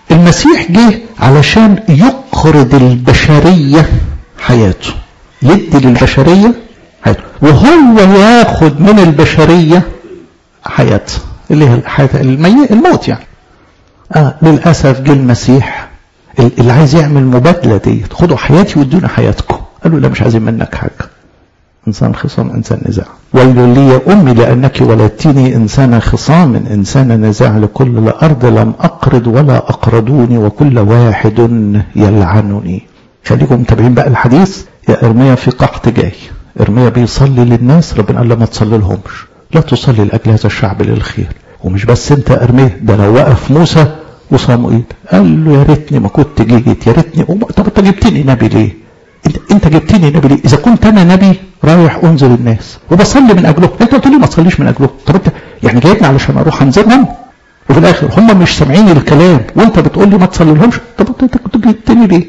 المسيح جه علشان يقرض البشرية حياته يدي للبشرية حياته وهو ياخد من البشرية حياته اللي هي الحياة المي... الموت يعني آه للأسف جه المسيح اللي عايز يعمل مبادلة دي خدوا حياتي وادونا حياتكم قالوا لا مش عايزين منك حاجة إنسان خصام إنسان نزاع ويل لي يا أمي لأنك ولدتني إنسان خصام إنسان نزاع لكل الأرض لم أقرض ولا أقرضوني وكل واحد يلعنني خليكم متابعين بقى الحديث يا إرميا في قحط جاي إرميا بيصلي للناس ربنا قال له ما تصلي لهمش لا تصلي لأجل هذا الشعب للخير ومش بس أنت يا إرميا ده لو وقف موسى وصموئيل قال له يا ريتني ما كنت جيت يا ريتني طب انت جبتني نبي ليه؟ انت, انت جبتني نبي ليه؟ اذا كنت انا نبي رايح انزل الناس وبصلي من اجلهم انت قلت لي ما تصليش من اجلهم طب انت يعني جايبني علشان اروح انزلهم وفي الاخر هم مش سامعين الكلام وانت بتقول لي ما تصلي لهمش طب انت كنت جبتني ليه؟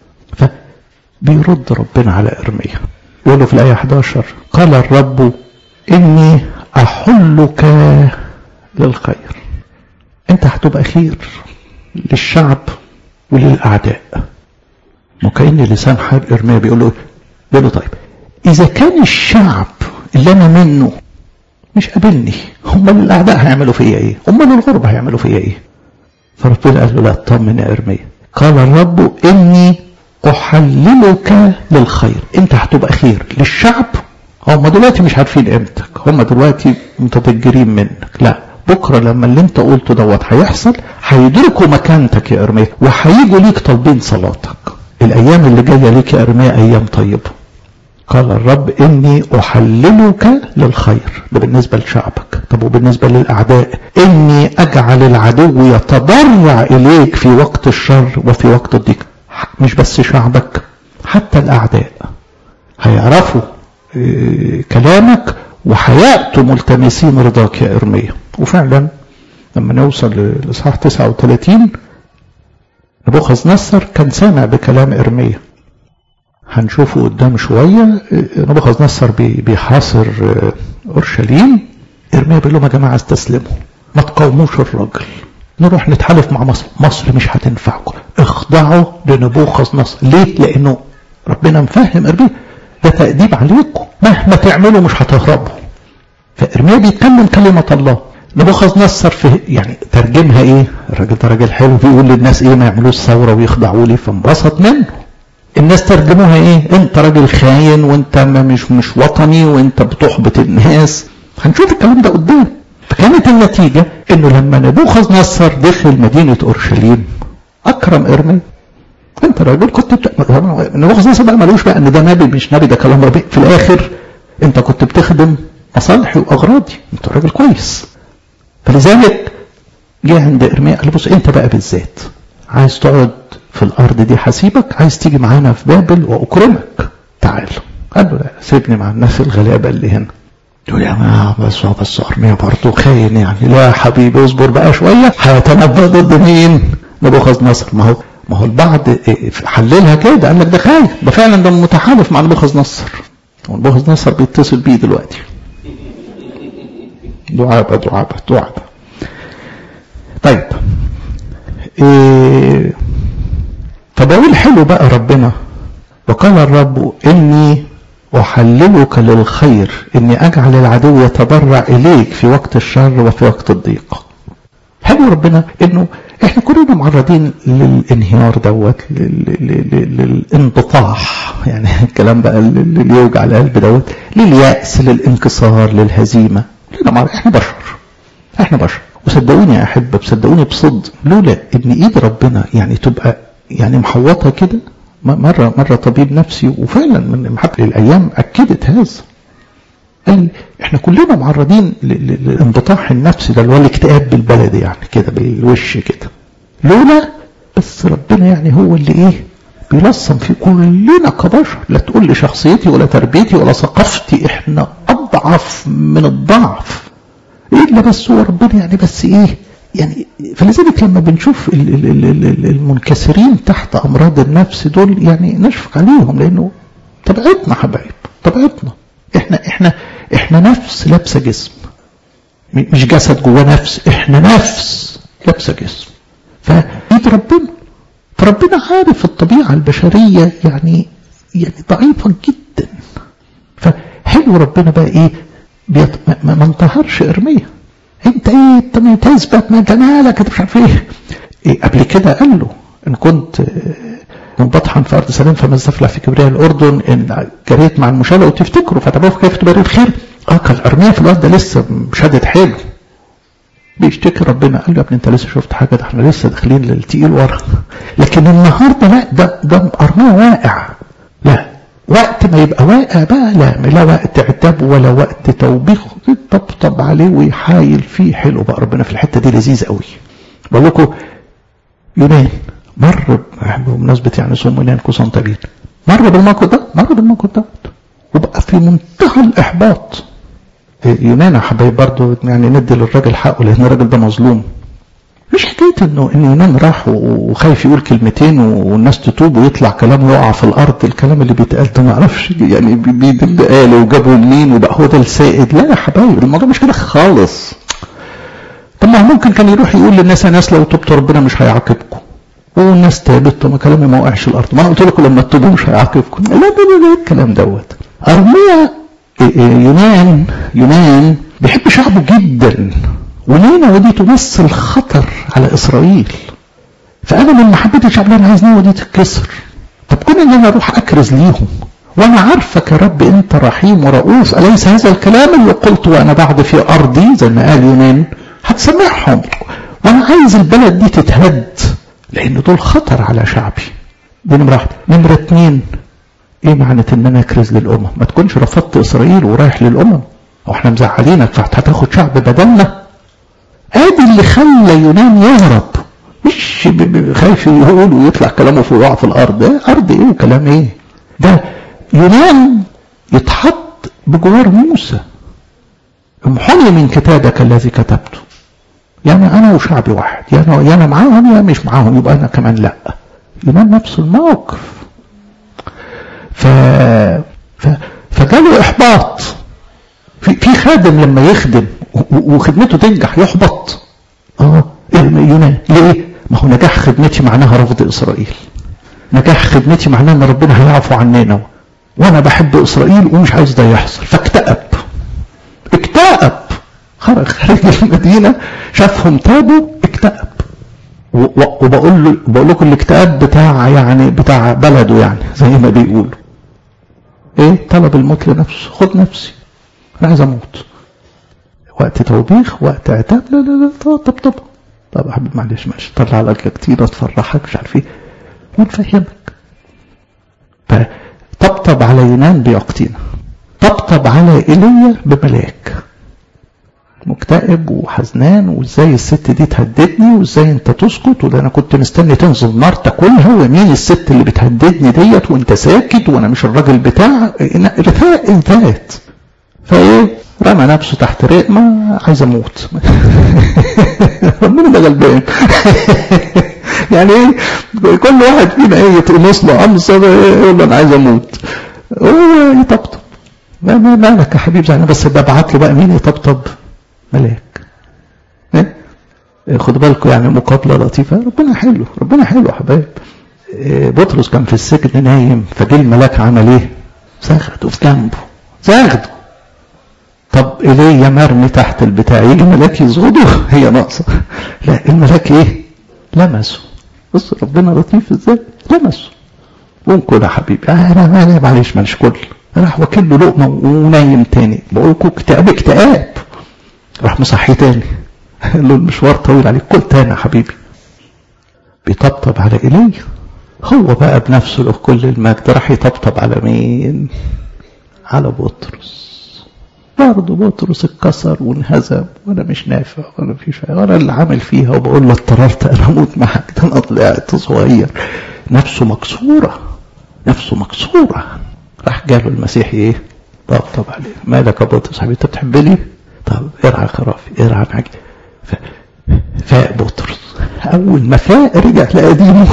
فبيرد ربنا على ارميا يقول له في الايه 11 قال الرب اني احلك للخير انت هتبقى خير للشعب وللاعداء وكأن لسان حال ارميا بيقول له بيقول له طيب اذا كان الشعب اللي انا منه مش قابلني هم الاعداء هيعملوا فيا ايه هم الغرب هيعملوا فيا ايه فربنا قال له لا اطمن يا ارميا قال الرب اني احللك للخير انت هتبقى خير للشعب هم دلوقتي مش عارفين قيمتك هم دلوقتي متضجرين منك لا بكره لما اللي انت قلته دوت هيحصل هيدركوا مكانتك يا ارميا وهيجوا ليك طالبين صلاتك الايام اللي جايه ليك يا ارميا ايام طيبه قال الرب اني احللك للخير ده بالنسبه لشعبك طب وبالنسبه للاعداء اني اجعل العدو يتضرع اليك في وقت الشر وفي وقت الضيق مش بس شعبك حتى الاعداء هيعرفوا كلامك وهياتوا ملتمسين رضاك يا ارميا وفعلا لما نوصل لاصحاح 39 نبوخذ نصر كان سامع بكلام ارميا هنشوفه قدام شوية نبوخذ نصر بيحاصر أورشليم إرميا بيقول لهم يا جماعة استسلموا ما تقاوموش الراجل نروح نتحالف مع مصر مصر مش هتنفعكم اخضعوا لنبوخذ نصر ليه؟ لأنه ربنا مفهم إرميا ده تأديب عليكم مهما تعملوا مش هتهربوا فإرميا بيتكلم كلمة الله نبوخذ نصر في يعني ترجمها ايه؟ الراجل ده راجل حلو بيقول للناس ايه ما يعملوش ثوره ويخضعوا لي فانبسط منه الناس ترجموها ايه انت راجل خاين وانت مش مش وطني وانت بتحبط الناس هنشوف الكلام ده قدام فكانت النتيجة انه لما نبوخذ نصر دخل مدينة اورشليم اكرم ارميا انت راجل كنت بت... نبوخذ نصر بقى ملوش بقى ان ده نبي مش نبي ده كلام ربي في الاخر انت كنت بتخدم مصالحي واغراضي انت راجل كويس فلذلك جه عند ارميا قال بص انت بقى بالذات عايز تقعد في الارض دي هسيبك عايز تيجي معانا في بابل واكرمك تعال قال له لا سيبني مع الناس الغلابه اللي هنا يقول يا ما بس هو بس ارميا برضه خاين يعني لا يا حبيبي اصبر بقى شويه هيتنبأ ضد مين؟ نبوخذ نصر ما هو ما هو البعض حللها كده قال لك ده خاين ده فعلا ده متحالف مع نبوخذ نصر ونبوخذ نصر بيتصل بيه دلوقتي دعابة دعابة دعابة طيب إيه فبقول حلو بقى ربنا وقال الرب إني أحللك للخير إني أجعل العدو يتضرع إليك في وقت الشر وفي وقت الضيق حلو ربنا إنه إحنا كلنا معرضين للانهيار دوت للانبطاح يعني الكلام بقى اللي يوجع القلب دوت لليأس للانكسار للهزيمة كلنا احنا بشر احنا بشر وصدقوني يا احبه صدقوني بصدق لولا ان ايد ربنا يعني تبقى يعني محوطه كده مره مره طبيب نفسي وفعلا من محبة الايام اكدت هذا قال احنا كلنا معرضين للانبطاح النفسي ده اللي هو الاكتئاب بالبلدي يعني كده بالوش كده لولا بس ربنا يعني هو اللي ايه بيلصم في كلنا كبشر لا تقول لي شخصيتي ولا تربيتي ولا ثقافتي احنا اضعف من الضعف الا بس هو ربنا يعني بس ايه يعني فلذلك لما بنشوف المنكسرين تحت امراض النفس دول يعني نشفق عليهم لانه طبيعتنا حبايب طبيعتنا احنا احنا احنا نفس لابسه جسم مش جسد جواه نفس احنا نفس لابسه جسم ايد ربنا فربنا عارف الطبيعة البشرية يعني يعني ضعيفة جدا فحلو ربنا بقى ايه بيط... ما, ما انتهرش ارميا انت ايه انت ما تثبت ما جمالك انت مش عارف ايه. ايه قبل كده قال له ان كنت منبطحا في ارض سلام فما استفلح في كبرياء الاردن ان جريت مع المشاله وتفتكروا فتبقوا كيف تبرر الخير اه كان ارميا في الوقت ده لسه شادد حيله بيشتكي ربنا قال له يا ابني انت لسه شفت حاجه ده احنا لسه داخلين للتقيل ورا لكن النهارده لا ده ده ارميا واقع لا وقت ما يبقى واقع بقى لا لا وقت عتاب ولا وقت توبيخ يطبطب عليه ويحايل فيه حلو بقى ربنا في الحته دي لذيذ قوي بقول لكم يونان مر بمناسبه يعني صوم يونان قسطنطين مر بالموقف ده مر بالموقف ده وبقى في منتهى الاحباط يونان يا حبايب برضه يعني ندي للراجل حقه لان الراجل ده مظلوم مش حكايه انه ان يونان راح وخايف يقول كلمتين والناس تتوب ويطلع كلامه يقع في الارض الكلام اللي بيتقال ده ما اعرفش يعني بيدل قال وجابوا منين وبقى هو ده السائد لا يا حبايب الموضوع مش كده خالص طب ما ممكن كان يروح يقول للناس يا ناس لو تبتوا ربنا مش هيعاقبكم والناس تابت ما كلامي ما وقعش الارض ما انا قلت لكم لما تتوبوا مش هيعاقبكم لا ده ده الكلام دوت ارميا يونان يونان بيحب شعبه جدا ونينا ودي تمثل خطر على اسرائيل فانا من محبه الشعب اللي انا عايز نينا ودي تتكسر طب كون ان انا اروح اكرز ليهم وانا عارفك يا رب انت رحيم ورؤوف اليس هذا الكلام اللي قلته وانا بعد في ارضي زي ما قال يونان هتسمعهم وانا عايز البلد دي تتهد لان دول خطر على شعبي دي نمره واحده نمره اتنين ايه معنى ان انا اكرز للامم ما تكونش رفضت اسرائيل ورايح للامم او احنا مزعلينك فهتاخد شعب بدلنا ادي اللي خلى يونان يهرب مش خايف يقول ويطلع كلامه في وقع في الارض ايه ارض ايه وكلام ايه ده يونان يتحط بجوار موسى امحني من كتابك الذي كتبته يعني انا وشعبي واحد يعني يا انا معاهم يا مش معاهم يبقى انا كمان لا يونان نفس الموقف ف... ف... فجاله احباط في في خادم لما يخدم وخدمته تنجح يحبط اه يونان ليه ما هو نجاح خدمتي معناها رفض اسرائيل نجاح خدمتي معناها ان ربنا هيعفو عننا وانا بحب اسرائيل ومش عايز ده يحصل فاكتئب اكتئب خرج خارج المدينه شافهم تابوا اكتئب وبقول له بقول لكم الاكتئاب بتاع يعني بتاع بلده يعني زي ما بيقولوا ايه طلب الموت لنفسه خد نفسي انا عايز اموت وقت توبيخ وقت عتاب لا لا لا طب طب طب طب يا حبيبي معلش ماشي طلع لك كتير تفرحك مش عارف ايه ونفهمك فطبطب على يونان بيقطينا طبطب على ايليا بملاك مكتئب وحزنان وازاي الست دي تهددني وازاي انت تسكت وده انا كنت مستني تنزل نار تاكلها ومين الست اللي بتهددني ديت وانت ساكت وانا مش الراجل بتاع رثاء ذات فايه رمى نفسه تحت رقمة عايز اموت ربنا ده غلبان يعني ايه كل واحد فينا ايه يتقمص له قمصه يقول له انا عايز اموت هو يطبطب ما مالك يا حبيبي انا بس ببعت له بقى مين يطبطب ملاك إيه؟ خدوا بالكم يعني مقابلة لطيفة ربنا حلو ربنا حلو يا حبايب إيه بطرس كان في السجن نايم فجه الملاك عمل ايه؟ ساخده في جنبه ساخده طب ايليا مرمي تحت البتاع يجي ملاك يزغده هي ناقصة لا الملاك ايه؟ لمسه بص ربنا لطيف ازاي؟ لمسه قوم كل يا حبيبي انا انا معلش ماليش كل راح واكل له لقمه ونايم تاني بقول لكم اكتئاب اكتئاب راح مصحي تاني قال له المشوار طويل عليك كل تاني يا حبيبي بيطبطب على ايليا هو بقى بنفسه له كل المجد راح يطبطب على مين على بطرس برضه بطرس اتكسر وانهزم وانا مش نافع وانا مفيش وانا اللي عامل فيها وبقول له اضطررت انا اموت معاك ده انا طلعت صغير نفسه مكسوره نفسه مكسوره راح جاله المسيح ايه طبطب عليه مالك يا بطرس حبيبي انت بتحبني طب ارعى خرافي ارعى معاك ف... فاق بطرس اول ما فاق رجع لقديمه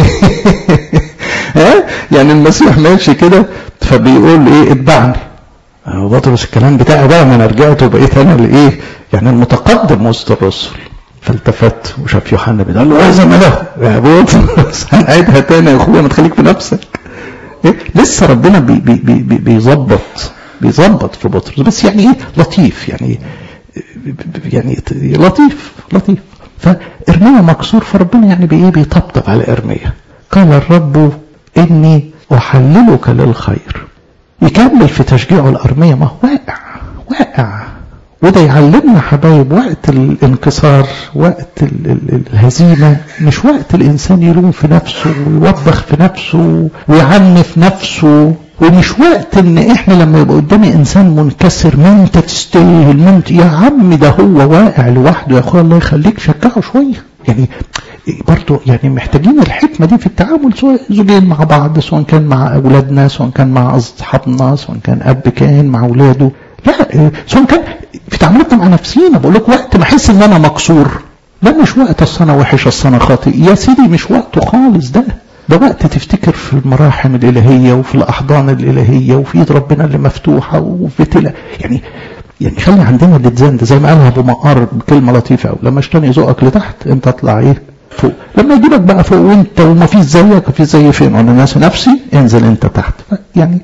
ها يعني المسيح ماشي كده فبيقول ايه اتبعني بطرس الكلام بتاعي بقى ما انا رجعت وبقيت انا الايه يعني المتقدم وسط الرسل فالتفت وشاف يوحنا بيقول له لازم له يا بطرس هنعيدها تاني يا اخويا ما تخليك في نفسك إيه؟ لسه ربنا بي بي بي بيظبط بيظبط في بطرس بس يعني ايه لطيف يعني يعني لطيف لطيف فارميا مكسور فربنا يعني بايه بيطبطب على ارميا قال الرب اني احللك للخير يكمل في تشجيعه الارميه ما هو واقع واقع وده يعلمنا حبايب وقت الانكسار وقت الهزيمة مش وقت الإنسان يلوم في نفسه ويوبخ في نفسه ويعنف نفسه ومش وقت ان احنا لما يبقى قدامي انسان منكسر ما انت تستاهل ما انت يا عم ده هو واقع لوحده يا اخويا الله يخليك شجعه شويه يعني برضه يعني محتاجين الحكمه دي في التعامل سواء زوجين مع بعض سواء كان مع اولادنا سواء كان مع اصحابنا سواء كان اب كان مع اولاده لا سواء كان في تعاملاتنا مع نفسينا بقول لك وقت ما احس ان انا مكسور ده مش وقت اصل انا وحش اصل انا خاطئ يا سيدي مش وقته خالص ده ده وقت تفتكر في المراحم الالهيه وفي الاحضان الالهيه وفي ايد ربنا اللي مفتوحه وفي تلا يعني يعني خلي عندنا الاتزان ده زي ما قالها ابو مقار بكلمه لطيفه قوي لما اشتني ذوقك لتحت انت اطلع ايه فوق لما يجيبك بقى فوق وانت وما فيش زيك في زي فين وانا ناس نفسي انزل انت تحت يعني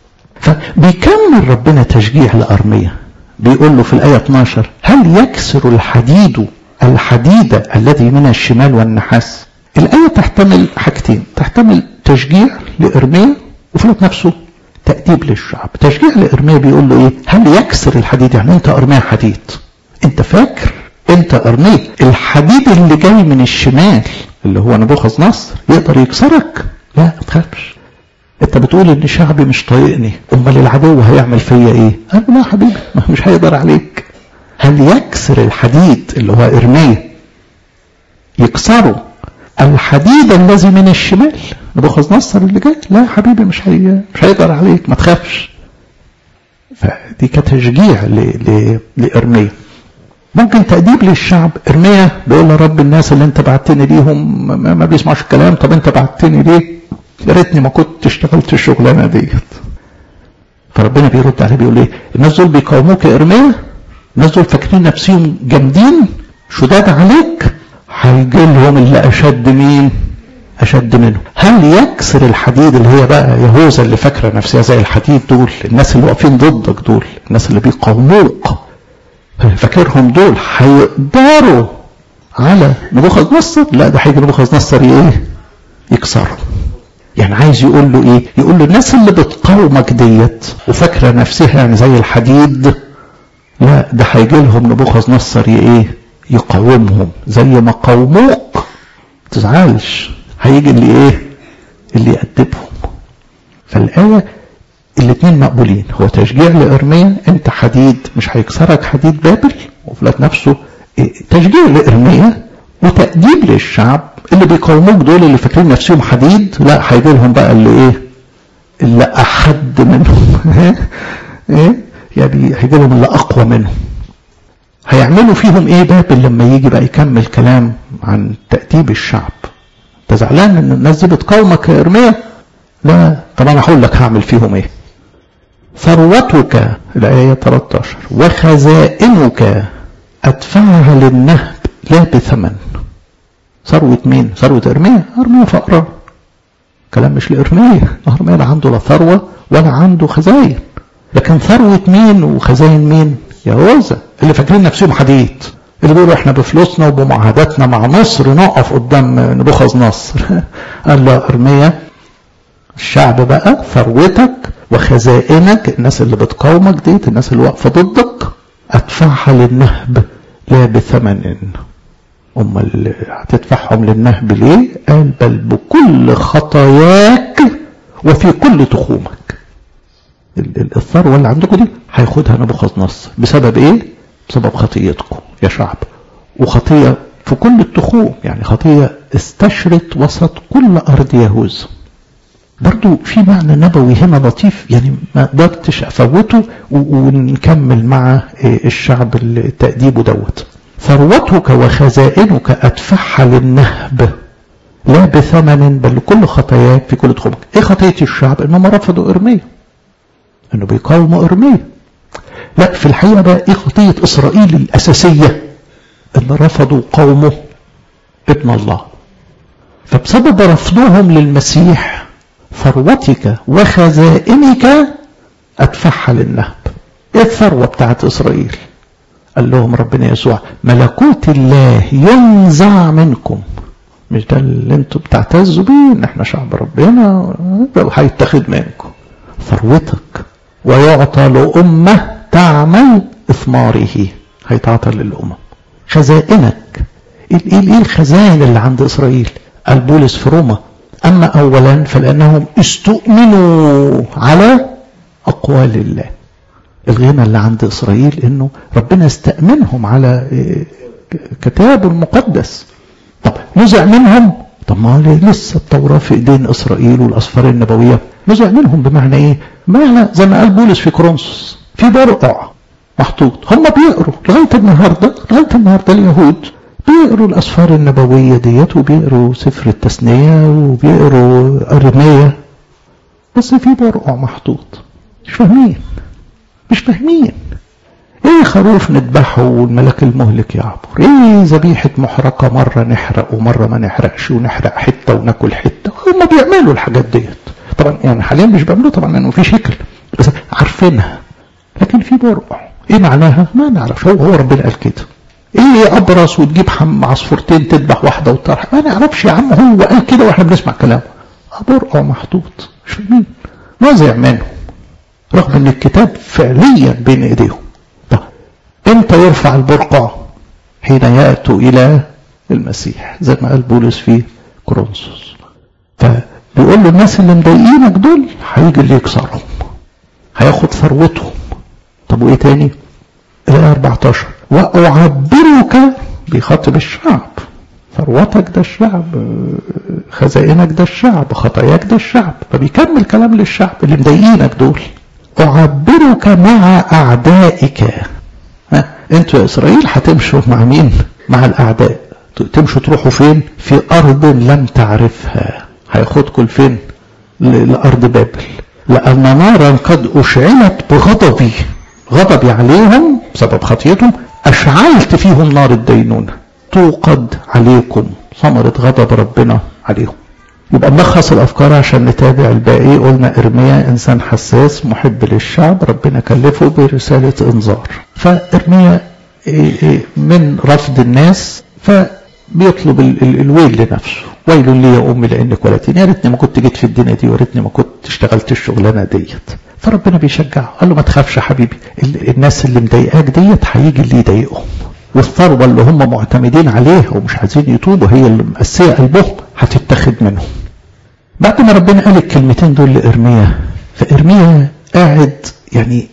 فبيكمل ربنا تشجيع لارميه بيقول له في الآية 12 هل يكسر الحديد الحديد الذي من الشمال والنحاس الآية تحتمل حاجتين تحتمل تشجيع لإرميا وفي الوقت نفسه تأديب للشعب تشجيع لإرميا بيقول له إيه هل يكسر الحديد يعني أنت أرميا حديد أنت فاكر أنت أرميا الحديد اللي جاي من الشمال اللي هو نبوخذ نصر يقدر يكسرك لا ما تخافش انت بتقول ان شعبي مش طايقني امال العدو هيعمل فيا ايه قال لا حبيبي ما مش هيقدر عليك هل يكسر الحديد اللي هو ارميه يكسره الحديد الذي من الشمال نبوخذ نصر اللي جاي لا حبيبي مش هي مش هيقدر عليك ما تخافش فدي كتشجيع ل... ل... لارميه ممكن تأديب للشعب ارميا بيقول يا رب الناس اللي انت بعتني ليهم ما, ما بيسمعوش الكلام طب انت بعتني ليه يا ريتني ما كنت اشتغلت الشغلانه ديت فربنا بيرد عليه بيقول ايه الناس دول بيقاوموك يا ارميا الناس دول فاكرين نفسهم جامدين شداد عليك هيجي لهم اللي اشد مين اشد منه هل يكسر الحديد اللي هي بقى يهوذا اللي فاكره نفسها زي الحديد دول الناس اللي واقفين ضدك دول الناس اللي بيقاوموك فاكرهم دول هيقدروا على نبوخذ نصر لا ده هيجي نبوخذ نصر ايه يكسرهم يعني عايز يقول له ايه يقول له الناس اللي بتقاومك ديت وفاكره نفسها يعني زي الحديد لا ده هيجي لهم نبوخذ نصر ايه يقاومهم زي ما قاوموك تزعلش هيجي اللي ايه اللي يأدبهم فالآية الاثنين مقبولين هو تشجيع لإرميا انت حديد مش هيكسرك حديد بابل وفي نفسه إيه تشجيع لإرميا وتأديب للشعب اللي بيقاوموك دول اللي فاكرين نفسهم حديد لا هيجي لهم بقى اللي ايه اللي احد منهم ايه يعني هيجي لهم اللي اقوى منهم هيعملوا فيهم ايه بابل لما يجي بقى يكمل كلام عن تأديب الشعب انت زعلان ان الناس دي بتقاومك يا ارميا لا طب انا هقول لك هعمل فيهم ايه ثروتك الآية 13 وخزائنك أدفعها للنهب لا بثمن ثروة مين؟ ثروة إرميا إرميا فقرة كلام مش لإرميا إرميا لا عنده لا ثروة ولا عنده خزاين لكن ثروة مين وخزاين مين؟ يهوذا اللي فاكرين نفسهم حديد اللي بيقولوا احنا بفلوسنا وبمعاهداتنا مع مصر نقف قدام نبوخذ نصر قال له ارميا الشعب بقى ثروتك وخزائنك الناس اللي بتقاومك ديت الناس اللي واقفه ضدك ادفعها للنهب لا بثمن امال هتدفعهم للنهب ليه قال بل بكل خطاياك وفي كل تخومك الثروه اللي عندكم دي هياخدها نبوخذ نصر بسبب ايه بسبب خطيتكم يا شعب وخطيه في كل التخوم يعني خطيه استشرت وسط كل ارض يهوذا برضو في معنى نبوي هنا لطيف يعني ما قدرتش افوته ونكمل مع الشعب التأديب دوت ثروتك وخزائنك ادفعها للنهب لا بثمن بل لكل خطاياك في كل تخومك ايه خطية الشعب انهم رفضوا ارميا انه بيقاوموا ارميا لا في الحقيقة بقى ايه خطية اسرائيل الاساسية ان رفضوا قومه ابن الله فبسبب رفضهم للمسيح ثروتك وخزائنك ادفعها للنهب ايه الثروة بتاعت اسرائيل قال لهم ربنا يسوع ملكوت الله ينزع منكم مش ده اللي انتوا بتعتزوا بيه ان احنا شعب ربنا ده هيتاخد منكم ثروتك ويعطى لأمة تعمل إثماره هيتعطى للأمم خزائنك ايه ايه الخزائن اللي عند إسرائيل قال بولس في روما أما أولا فلأنهم استؤمنوا على أقوال الله الغنى اللي عند إسرائيل إنه ربنا استأمنهم على كتابه المقدس طب نزع منهم طب ما لسه التوراة في ايدين اسرائيل والاسفار النبوية نزع منهم بمعنى ايه بمعنى زي ما قال بولس في كورنثوس في برقع محطوط هم بيقروا لغاية النهاردة لغاية النهاردة اليهود بيقروا الاسفار النبوية ديت وبيقروا سفر التثنية وبيقروا ارمية بس في برقع محطوط مش فاهمين مش فاهمين ايه خروف نذبحه والملاك المهلك يعبر ايه ذبيحة محرقة مرة نحرق ومرة ما نحرقش ونحرق حتة وناكل حتة هم بيعملوا الحاجات ديت طبعا يعني حاليا مش بيعملوا طبعا لانه في شكل بس عارفينها لكن في برقع ايه معناها ما نعرفش هو هو ربنا قال كده ايه ابرص وتجيب حم عصفورتين تذبح واحده وتطرح ما نعرفش يا عم هو قال كده واحنا بنسمع كلامه برقع محطوط مش فاهمين نازع منه رغم ان الكتاب فعليا بين ايديهم امتى يرفع البرقع حين ياتوا الى المسيح زي ما قال بولس في كورنثوس فبيقول له الناس اللي مضايقينك دول هيجي اللي يكسرهم هياخد ثروتهم طب وايه تاني الايه 14 واعبرك بيخاطب الشعب ثروتك ده الشعب خزائنك ده الشعب خطاياك ده الشعب فبيكمل كلام للشعب اللي مضايقينك دول اعبرك مع اعدائك انتوا يا اسرائيل هتمشوا مع مين مع الاعداء تمشوا تروحوا فين في ارض لم تعرفها هياخدكم لفين لارض بابل لان نارا قد اشعلت بغضبي غضبي عليهم بسبب خطيتهم اشعلت فيهم نار الدينونه توقد عليكم ثمرة غضب ربنا عليهم يبقى نلخص الافكار عشان نتابع الباقي قلنا ارميا انسان حساس محب للشعب ربنا كلفه برساله انذار فارميا من رفض الناس فبيطلب الويل لنفسه ويل لي يا امي لانك ولدتني يا ريتني ما كنت جيت في الدنيا دي ويا ريتني ما كنت اشتغلت الشغلانه ديت فربنا بيشجعه قال له ما تخافش يا حبيبي الناس اللي مضايقاك ديت هيجي اللي يضايقهم والثروة اللي هم معتمدين عليها ومش عايزين يتوبوا هي اللي مقسية قلبهم هتتاخد منهم بعد ما ربنا قال الكلمتين دول لإرميا فإرميا قاعد يعني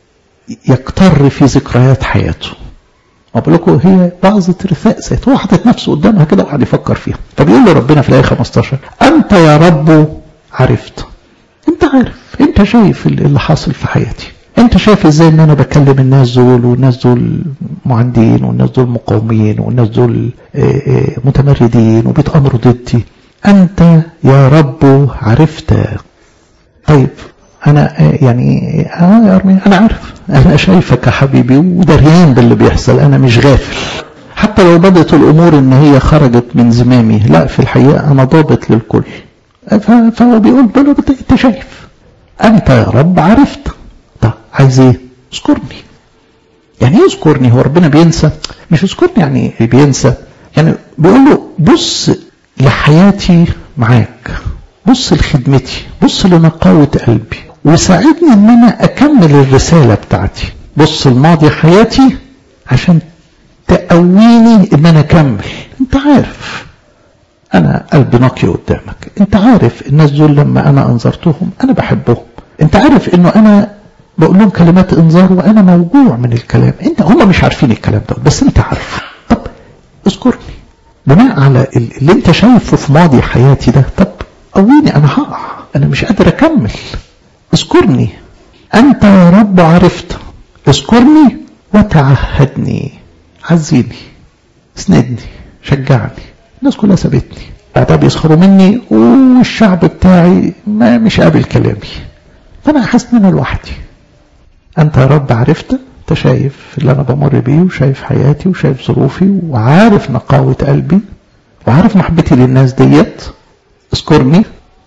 يكتر في ذكريات حياته أقول لكم هي بعض رثاء ذات هو حاطط نفسه قدامها كده وقعد يفكر فيها فبيقول له ربنا في الآية 15 أنت يا رب عرفت أنت عارف أنت شايف اللي حاصل في حياتي انت شايف ازاي ان انا بكلم الناس دول والناس دول معاندين والناس دول مقاومين والناس دول متمردين وبيتامروا ضدي انت يا رب عرفت طيب انا يعني اه يا ارمي انا عارف انا شايفك يا حبيبي ودريان باللي بيحصل انا مش غافل حتى لو بدت الامور ان هي خرجت من زمامي لا في الحقيقه انا ضابط للكل فهو بيقول له انت شايف انت يا رب عرفت عايز ايه اذكرني يعني ايه اذكرني هو ربنا بينسى مش اذكرني يعني بينسى يعني بيقول له بص لحياتي معاك بص لخدمتي بص لنقاوة قلبي وساعدني ان انا اكمل الرسالة بتاعتي بص لماضي حياتي عشان تقويني ان انا اكمل انت عارف انا قلبي نقي قدامك انت عارف الناس دول لما انا انظرتهم انا بحبهم انت عارف انه انا بقول لهم كلمات انذار وانا موجوع من الكلام انت هم مش عارفين الكلام ده بس انت عارف طب اذكرني بناء على اللي انت شايفه في ماضي حياتي ده طب قويني انا هقع انا مش قادر اكمل اذكرني انت يا رب عرفت اذكرني وتعهدني عزيني اسندني شجعني الناس كلها سابتني بعدها بيسخروا مني والشعب بتاعي ما مش قابل كلامي فانا حاسس ان انا لوحدي أنت يا رب عرفت انت شايف اللي انا بمر بيه وشايف حياتي وشايف ظروفي وعارف نقاوة قلبي وعارف محبتي للناس ديت اذكرني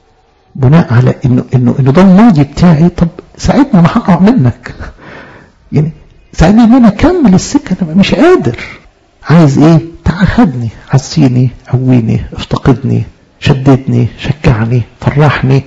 بناء على انه انه انه ده الماضي بتاعي طب ساعدني انا هقع منك يعني ساعدني ان انا اكمل السكه انا مش قادر عايز ايه تعهدني عزيني قويني افتقدني شددني شجعني فرحني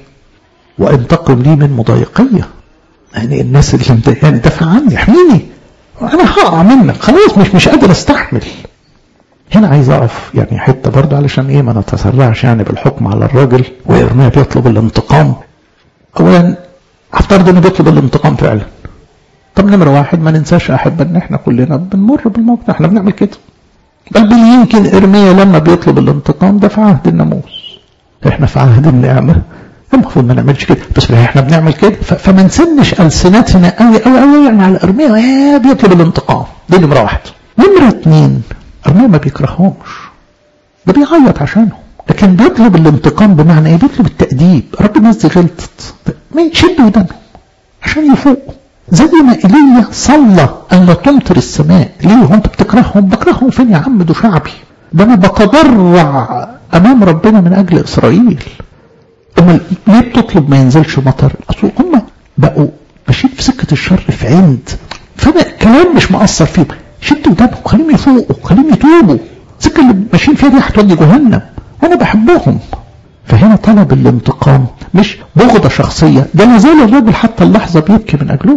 وانتقم لي من مضايقيه يعني الناس اللي مضايقاني دافع عني احميني انا هقع منك خلاص مش مش قادر استحمل هنا عايز اقف يعني حته برضه علشان ايه ما نتسرعش يعني بالحكم على الراجل وارميا بيطلب الانتقام اولا هفترض انه بيطلب الانتقام فعلا طب نمرة واحد ما ننساش احب ان احنا كلنا بنمر بالموقف احنا بنعمل كده بل بل يمكن ارميا لما بيطلب الانتقام ده في عهد الناموس احنا في عهد النعمه المفروض ما نعملش كده بس احنا بنعمل كده فما نسنش السنتنا قوي قوي قوي يعني على ارميا يا بيطلب الانتقام دي نمره واحد نمره اثنين ارميا ما بيكرههمش ده بيعيط عشانهم لكن بيطلب الانتقام بمعنى ايه بيطلب التأديب رب الناس دي غلطت شدوا ودانهم عشان يفوقوا زي ما ايليا صلى ان لا تمطر السماء ليه هو انت بتكرههم بكرههم فين يا عم ده شعبي ده انا بتضرع امام ربنا من اجل اسرائيل امال ليه بتطلب ما ينزلش مطر اصل هم بقوا ماشيين في سكه الشر في عند فانا كلام مش مأثر فيهم شدوا ودانهم خليهم يفوقوا خليهم يتوبوا السكه اللي ماشيين فيها دي هتودي جهنم وانا بحبهم فهنا طلب الانتقام مش بغضة شخصية ده لا زال الراجل حتى اللحظة بيبكي من أجلهم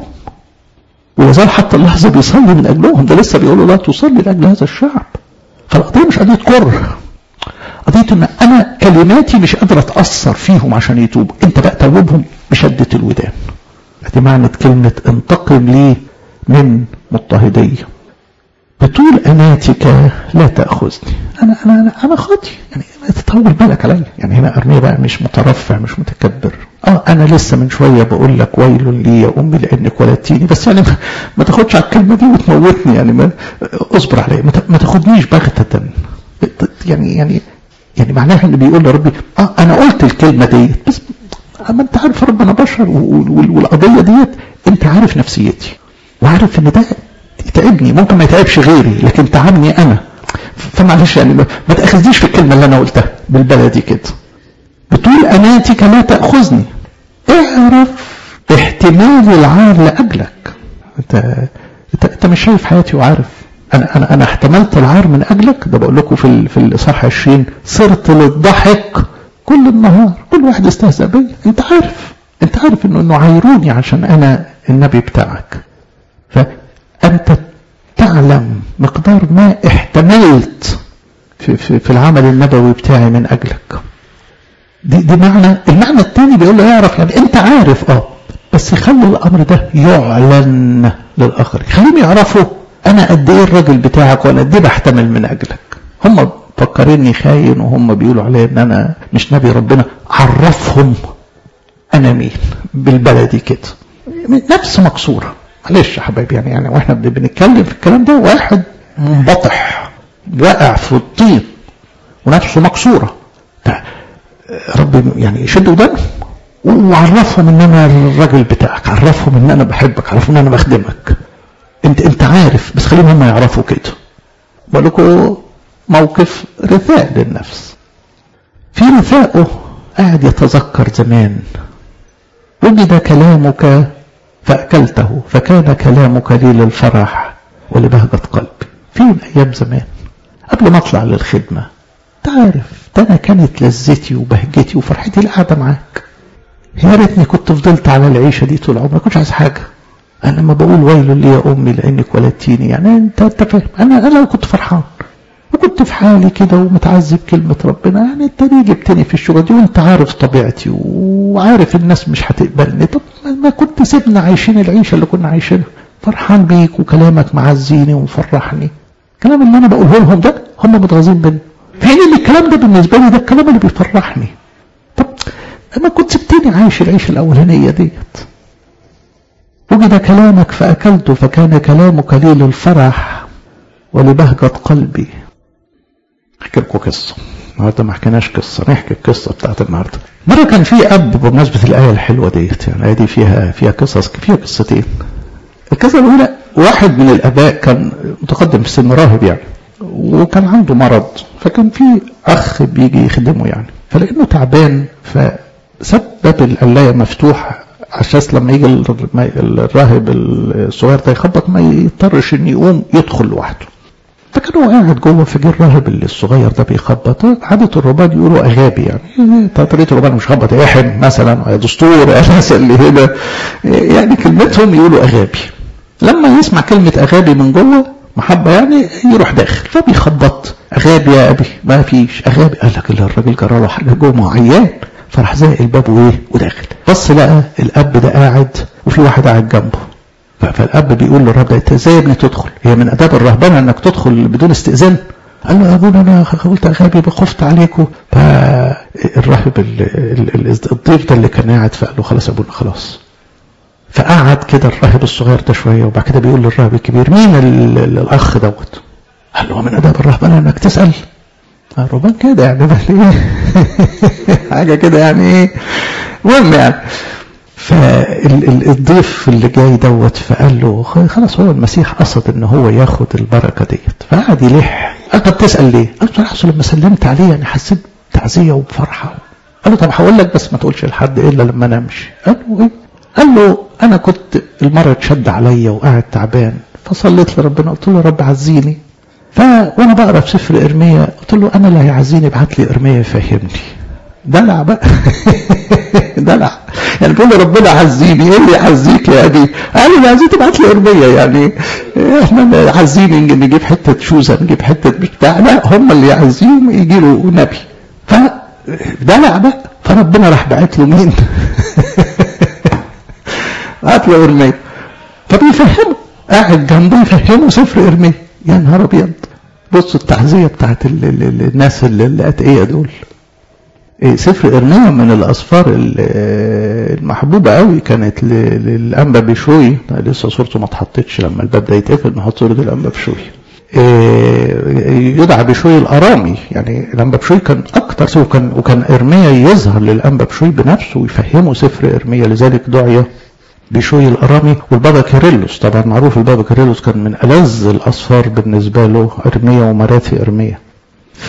ولا زال حتى اللحظة بيصلي من أجلهم ده لسه بيقولوا لا تصلي لأجل هذا الشعب فالقضية مش قضية كره قضية ان انا كلماتي مش قادرة تأثر فيهم عشان يتوبوا انت بقى توبهم بشدة الودان دي معنى كلمة انتقم لي من مضطهدية بطول أناتك لا تأخذني أنا أنا أنا, أنا خاطي يعني تطول بالك عليا يعني هنا أرميا بقى مش مترفع مش متكبر اه انا لسه من شويه بقول لك ويل لي يا امي لانك ولدتيني بس يعني ما, ما تاخدش على الكلمه دي وتموتني يعني ما اصبر عليا ما تاخدنيش بغته يعني يعني يعني معناها اللي بيقول لربي اه انا قلت الكلمه ديت بس اما انت عارف ربنا بشر والقضيه ديت انت عارف نفسيتي وعارف ان ده يتعبني ممكن ما يتعبش غيري لكن تعبني انا فمعلش يعني ما تاخذنيش في الكلمه اللي انا قلتها بالبلدي كده بطول اناتك لا تاخذني اعرف احتمال العار لاجلك انت انت, انت مش شايف حياتي وعارف انا انا انا احتملت العار من اجلك ده بقول لكم في في الاصحاح 20 صرت للضحك كل النهار كل واحد استهزأ بيا انت عارف انت عارف انه انه عايروني عشان انا النبي بتاعك فانت تعلم مقدار ما احتملت في, في, في العمل النبوي بتاعي من اجلك دي, دي معنى المعنى الثاني بيقول له يعرف يعني انت عارف اه بس خلي الامر ده يعلن للاخر خليهم يعرفوا انا قد ايه الراجل بتاعك وانا قد ايه بحتمل من اجلك هم فكرني خاين وهم بيقولوا عليا ان انا مش نبي ربنا عرفهم انا مين بالبلدي كده نفس مكسوره معلش يا حبايبي يعني يعني واحنا بنتكلم في الكلام ده واحد منبطح واقع في الطين ونفسه مكسوره ربي يعني يشد ودانهم وعرفهم ان انا الراجل بتاعك عرفهم ان انا بحبك عرفهم ان انا بخدمك انت انت عارف بس خليهم هم يعرفوا كده بقول لكم موقف رثاء للنفس في رثائه قاعد يتذكر زمان وجد كلامك فأكلته فكان كلامك لي للفرح ولبهجة قلبي فين أيام زمان قبل ما أطلع للخدمة تعرف ده أنا كانت لذتي وبهجتي وفرحتي القعدة معاك يا ريتني كنت فضلت على العيشة دي طول عمري كنتش عايز حاجة أنا لما بقول ويل لي يا أمي لأنك ولدتيني يعني أنت أنت فاهم أنا أنا لو كنت فرحان وكنت في حالي كده ومتعذب كلمة ربنا يعني انت ليه جبتني في الشغل دي وانت عارف طبيعتي وعارف الناس مش هتقبلني طب ما كنت سيبنا عايشين العيشة اللي كنا عايشينها فرحان بيك وكلامك معزيني ومفرحني الكلام اللي انا بقوله لهم ده هم متغاظين منه في حين ان الكلام ده بالنسبة لي ده الكلام اللي بيفرحني طب ما كنت سبتني عايش العيشة الاولانية ديت وجد كلامك فأكلته فكان كلامك لي للفرح ولبهجة قلبي احكي لكم قصه النهارده ما حكيناش قصه نحكي القصه بتاعت النهارده مره كان في اب بمناسبه الايه الحلوه ديت يعني الايه دي فيها فيها قصص فيها قصتين القصة الأولى واحد من الآباء كان متقدم في السن راهب يعني وكان عنده مرض فكان في أخ بيجي يخدمه يعني فلأنه تعبان فسبب القلاية مفتوح عشان لما يجي الراهب الصغير ده يخبط ما يضطرش انه يقوم يدخل لوحده فكان هو قاعد جوه فجه الراهب اللي الصغير ده بيخبط عادة الرهبان يقولوا اغابي يعني طريقه الرهبان مش خبط يحن مثلا دستور الناس اللي هنا يعني كلمتهم يقولوا اغابي لما يسمع كلمة اغابي من جوه محبة يعني يروح داخل فبيخبط اغابي يا ابي ما فيش اغابي قال لك الراجل جرى له حاجه جوه معيان فراح زائق الباب وايه وداخل بص لقى الاب ده قاعد وفي واحد قاعد جنبه فالاب بيقول للرب ده انت ازاي يا ابني تدخل هي من اداب الرهبنه انك تدخل بدون استئذان قال له يا ابونا انا قلت غبي خفت عليكم فالراهب الضيف ده اللي كان قاعد فقال له خلاص يا ابونا خلاص فقعد كده الراهب الصغير ده شويه وبعد كده بيقول للراهب الكبير مين الاخ دوت قال له من اداب الرهبنه انك تسال الرهبان كده يعني بقى ايه حاجه كده يعني ايه المهم يعني فالضيف اللي جاي دوت فقال له خلاص هو المسيح قصد ان هو ياخد البركه ديت فقعد يلح قال طب تسال ليه؟ قال له بصراحه لما سلمت عليه يعني حسيت تعزيه وبفرحه قال له طب هقول لك بس ما تقولش لحد الا لما انا امشي قال له ايه؟ قال له انا كنت المرض شد عليا وقاعد تعبان فصليت لربنا قلت له يا رب عزيني ف وانا بقرا في سفر ارميا قلت له انا اللي هيعزيني ابعت لي ارميا يفهمني دلع بقى دلع يعني بيقول لي ربنا عزيني ايه اللي يعزيك يا ابي قال لي عزيني تبعت لي ارميه يعني احنا عزيني نجيب حته شوزه نجيب حته بتاع لا هم اللي يعزيهم يجي له نبي فدلع بقى فربنا راح بعت له مين بعت له ارميه فبيفهمه قاعد جنبه يفهمه سفر ارميه يا نهار ابيض بصوا التعزيه بتاعت ال ال ال الناس اللي الاتقيه دول سفر ارميا من الاسفار المحبوبه قوي كانت للانبا بشوي لسه صورته ما اتحطتش لما الباب ده يتقفل نحط صوره الانبا بشوي يدعى بشوي الارامي يعني الانبا بشوي كان اكتر وكان وكان ارميا يظهر للانبا بشوي بنفسه ويفهمه سفر ارميا لذلك دعي بشوي الارامي والبابا كيرلس طبعا معروف البابا كيرلس كان من الذ الاسفار بالنسبه له ارميا ومراثي ارميا ف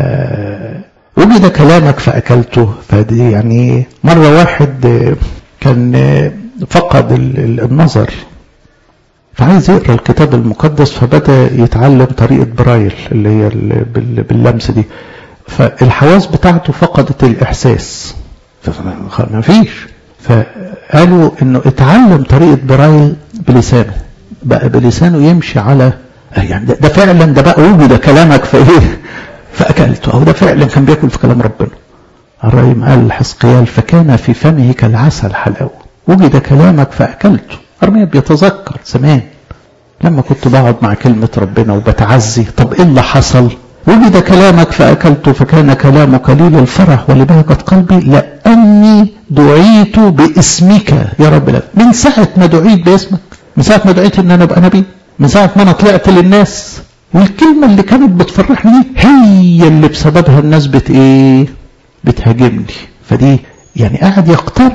وجد كلامك فأكلته فدي يعني مرة واحد كان فقد النظر فعايز يقرا الكتاب المقدس فبدا يتعلم طريقه برايل اللي هي باللمس دي فالحواس بتاعته فقدت الاحساس ما فيش فقالوا انه اتعلم طريقه برايل بلسانه بقى بلسانه يمشي على يعني ده, ده فعلا ده بقى وجد كلامك في ايه فأكلته أو ده فعلا كان بياكل في كلام ربنا الرأيم قال حسقيال فكان في فمه كالعسل حلاوة وجد كلامك فأكلته أرميا بيتذكر زمان لما كنت بقعد مع كلمة ربنا وبتعزي طب إيه اللي حصل وجد كلامك فأكلته فكان كلامه قليل الفرح ولبهجة قلبي لأني دعيت باسمك يا رب لك من ساعة ما دعيت باسمك من ساعة ما دعيت إن أنا أبقى نبي من ساعة ما أنا طلعت للناس والكلمة اللي كانت بتفرحني هي اللي بسببها الناس بت ايه بتهاجمني فدي يعني قاعد يقتر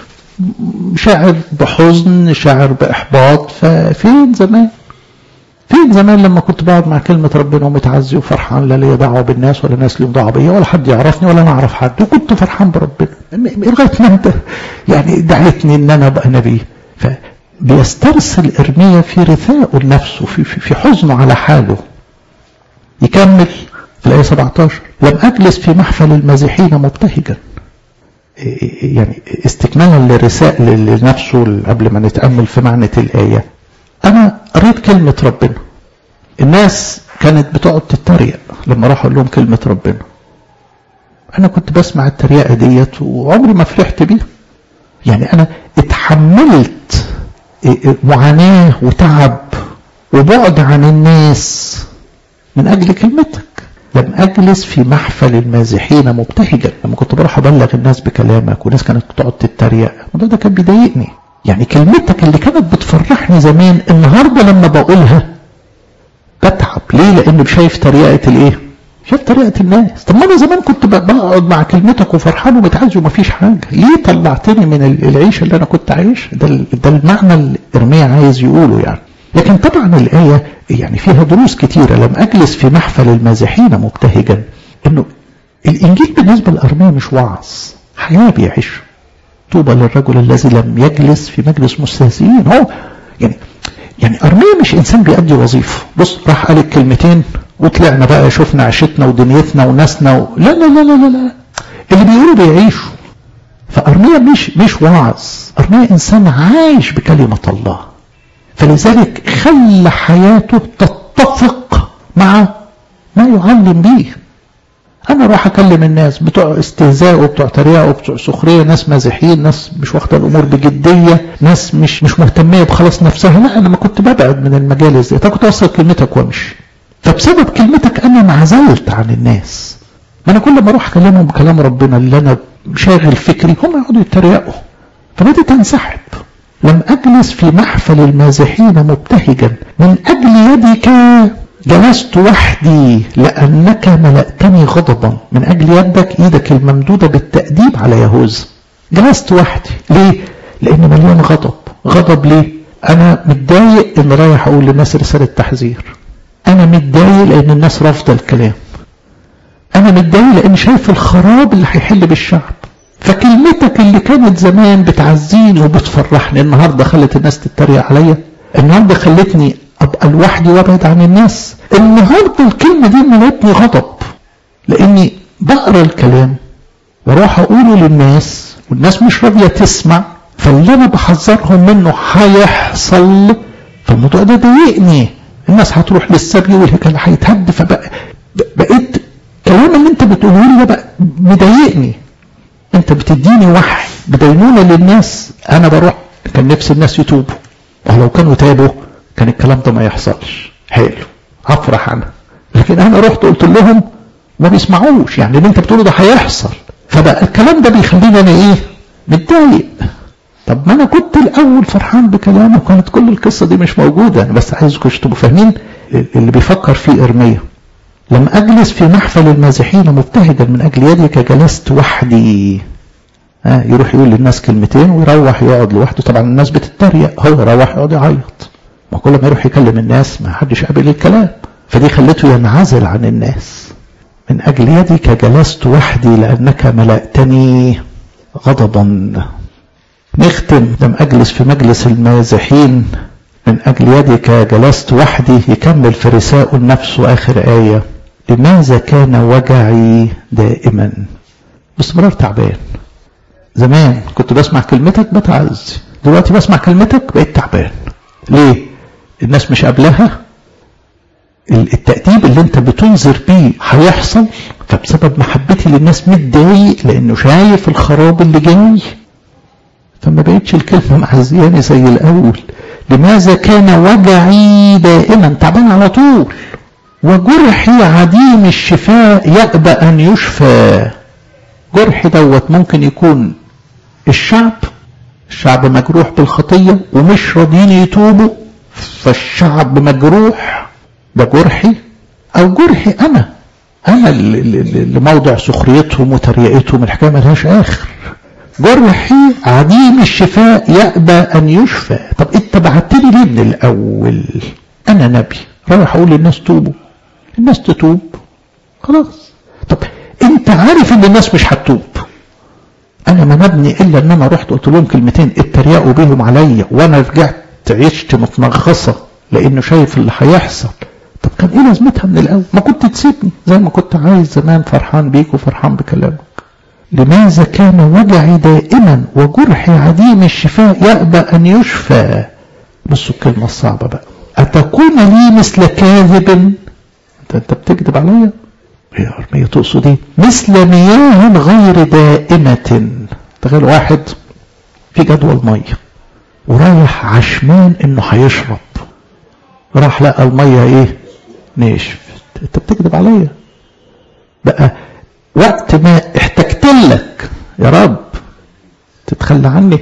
شاعر بحزن شاعر بإحباط ففين زمان فين زمان لما كنت بقعد مع كلمة ربنا ومتعزي وفرحان لا ليا دعوة بالناس ولا ناس ليهم دعوة بيا ولا حد يعرفني ولا انا اعرف حد وكنت فرحان بربنا لغاية ما انت يعني دعيتني ان انا ابقى نبي بيسترسل إرميا في رثاء لنفسه في, في, في حزنه على حاله يكمل في الآية 17 لم أجلس في محفل المازحين مبتهجا يعني استكمالا لرثاء لنفسه قبل ما نتأمل في معنى الآية أنا قريت كلمة ربنا الناس كانت بتقعد تتريق لما راح أقول لهم كلمة ربنا أنا كنت بسمع التريقة ديت وعمري ما فرحت بيها يعني أنا اتحملت معاناة وتعب وبعد عن الناس من أجل كلمتك لم أجلس في محفل المازحين مبتهجا لما كنت بروح أبلغ الناس بكلامك والناس كانت بتقعد تتريق الموضوع ده كان بيضايقني يعني كلمتك اللي كانت بتفرحني زمان النهارده لما بقولها بتعب ليه؟ لأن شايف تريقة الإيه؟ شاف طريقة الناس طب ما أنا زمان كنت بقعد مع كلمتك وفرحان ومتعز ومفيش حاجة ليه طلعتني من العيشة اللي أنا كنت عايش ده, ده المعنى اللي إرميا عايز يقوله يعني لكن طبعا الآية يعني فيها دروس كتيرة لم أجلس في محفل المازحين مبتهجا إنه الإنجيل بالنسبة لأرميا مش وعظ حياة بيعيش طوبى للرجل الذي لم يجلس في مجلس مستهزئين هو يعني يعني أرميا مش إنسان بيأدي وظيفة بص راح قال الكلمتين وطلعنا بقى شفنا عيشتنا ودنيتنا وناسنا و... لا لا لا لا لا لا اللي بيقولوا بيعيشوا فأرميا مش مش وعظ أرميا إنسان عايش بكلمة الله فلذلك خلى حياته تتفق مع ما يعلم به انا اروح اكلم الناس بتوع استهزاء وبتوع تريقه وبتوع سخريه ناس مازحين ناس مش واخده الامور بجديه ناس مش مش مهتميه بخلاص نفسها لا انا ما كنت ببعد من المجالس دي كنت اوصل كلمتك وامشي فبسبب كلمتك انا انعزلت عن الناس ما انا كل ما اروح اكلمهم بكلام ربنا اللي انا شاغل فكري هم يقعدوا يتريقوا فبدأت انسحب لم اجلس في محفل المازحين مبتهجا من اجل يدك جلست وحدي لأنك ملأتني غضبا من أجل يدك إيدك الممدودة بالتأديب على يهوذا جلست وحدي ليه؟ لأن مليان غضب غضب ليه؟ أنا متضايق إن رايح أقول للناس رسالة تحذير أنا متضايق لأن الناس رافضة الكلام أنا متضايق لأن شايف الخراب اللي هيحل بالشعب فكلمتك اللي كانت زمان بتعزيني وبتفرحني النهارده خلت الناس تتريق عليا النهارده خلتني ابقى لوحدي وابعد عن الناس النهارده الكلمه دي ملتني غضب لاني بقرا الكلام واروح اقوله للناس والناس مش راضيه تسمع فاللي انا بحذرهم منه هيحصل فالموضوع ده ضايقني الناس هتروح للسبي والهيكل هيتهد فبقى بقيت الكلام اللي انت بتقوله لي ده بقى مضايقني انت بتديني وحي بدينونه للناس انا بروح كان نفسي الناس يتوبوا ولو كانوا تابوا كان الكلام ده ما يحصلش حلو هفرح انا لكن انا رحت قلت لهم ما بيسمعوش يعني اللي انت بتقوله ده هيحصل فبقى الكلام ده بيخليني انا ايه متضايق طب ما انا كنت الاول فرحان بكلامه وكانت كل القصه دي مش موجوده انا بس عايزكم تبقوا فاهمين اللي بيفكر فيه ارميا لم اجلس في محفل المازحين مبتهجا من اجل يدك جلست وحدي ها يروح يقول للناس كلمتين ويروح يقعد لوحده طبعا الناس بتتريق هو يروح يقعد يعيط ما كل ما يروح يكلم الناس ما حدش قابل الكلام فدي خلته ينعزل عن الناس من أجل يدك جلست وحدي لأنك ملأتني غضبا نختم لم أجلس في مجلس المازحين من أجل يدك جلست وحدي يكمل فرساء النفس آخر آية لماذا كان وجعي دائما باستمرار تعبان زمان كنت بسمع كلمتك بتعز دلوقتي بسمع كلمتك بقيت تعبان ليه الناس مش قبلها التأديب اللي انت بتنذر بيه هيحصل فبسبب محبتي للناس متضايق لانه شايف الخراب اللي جاي فما بقتش الكلمة معزياني زي الأول لماذا كان وجعي دائما تعبان على طول وجرحي عديم الشفاء يأبى أن يشفى جرحي دوت ممكن يكون الشعب الشعب مجروح بالخطية ومش راضيين يتوبوا فالشعب مجروح ده جرحي أو جرحي أنا أنا اللي موضع سخريتهم وتريقتهم الحكاية ملهاش آخر جرحي عديم الشفاء يأبى أن يشفى طب أنت بعتني ليه من الأول أنا نبي رايح أقول للناس توبوا الناس تتوب خلاص طب أنت عارف إن الناس مش هتتوب انا ما مبني الا ان انا رحت قلت لهم كلمتين اتريقوا بيهم عليا وانا رجعت عشت متنغصه لانه شايف اللي هيحصل طب كان ايه لازمتها من الاول ما كنت تسيبني زي ما كنت عايز زمان فرحان بيك وفرحان بكلامك لماذا كان وجعي دائما وجرحي عديم الشفاء يأبى ان يشفى بصوا الكلمه الصعبه بقى اتكون لي مثل كاذب انت انت بتكذب عليا يا أرمية تقصد ايه مثل مياه غير دائمة تخيل واحد في جدول مية ورايح عشمان انه هيشرب راح لقى المية ايه ناشف انت بتكذب عليا بقى وقت ما احتجت لك يا رب تتخلى عني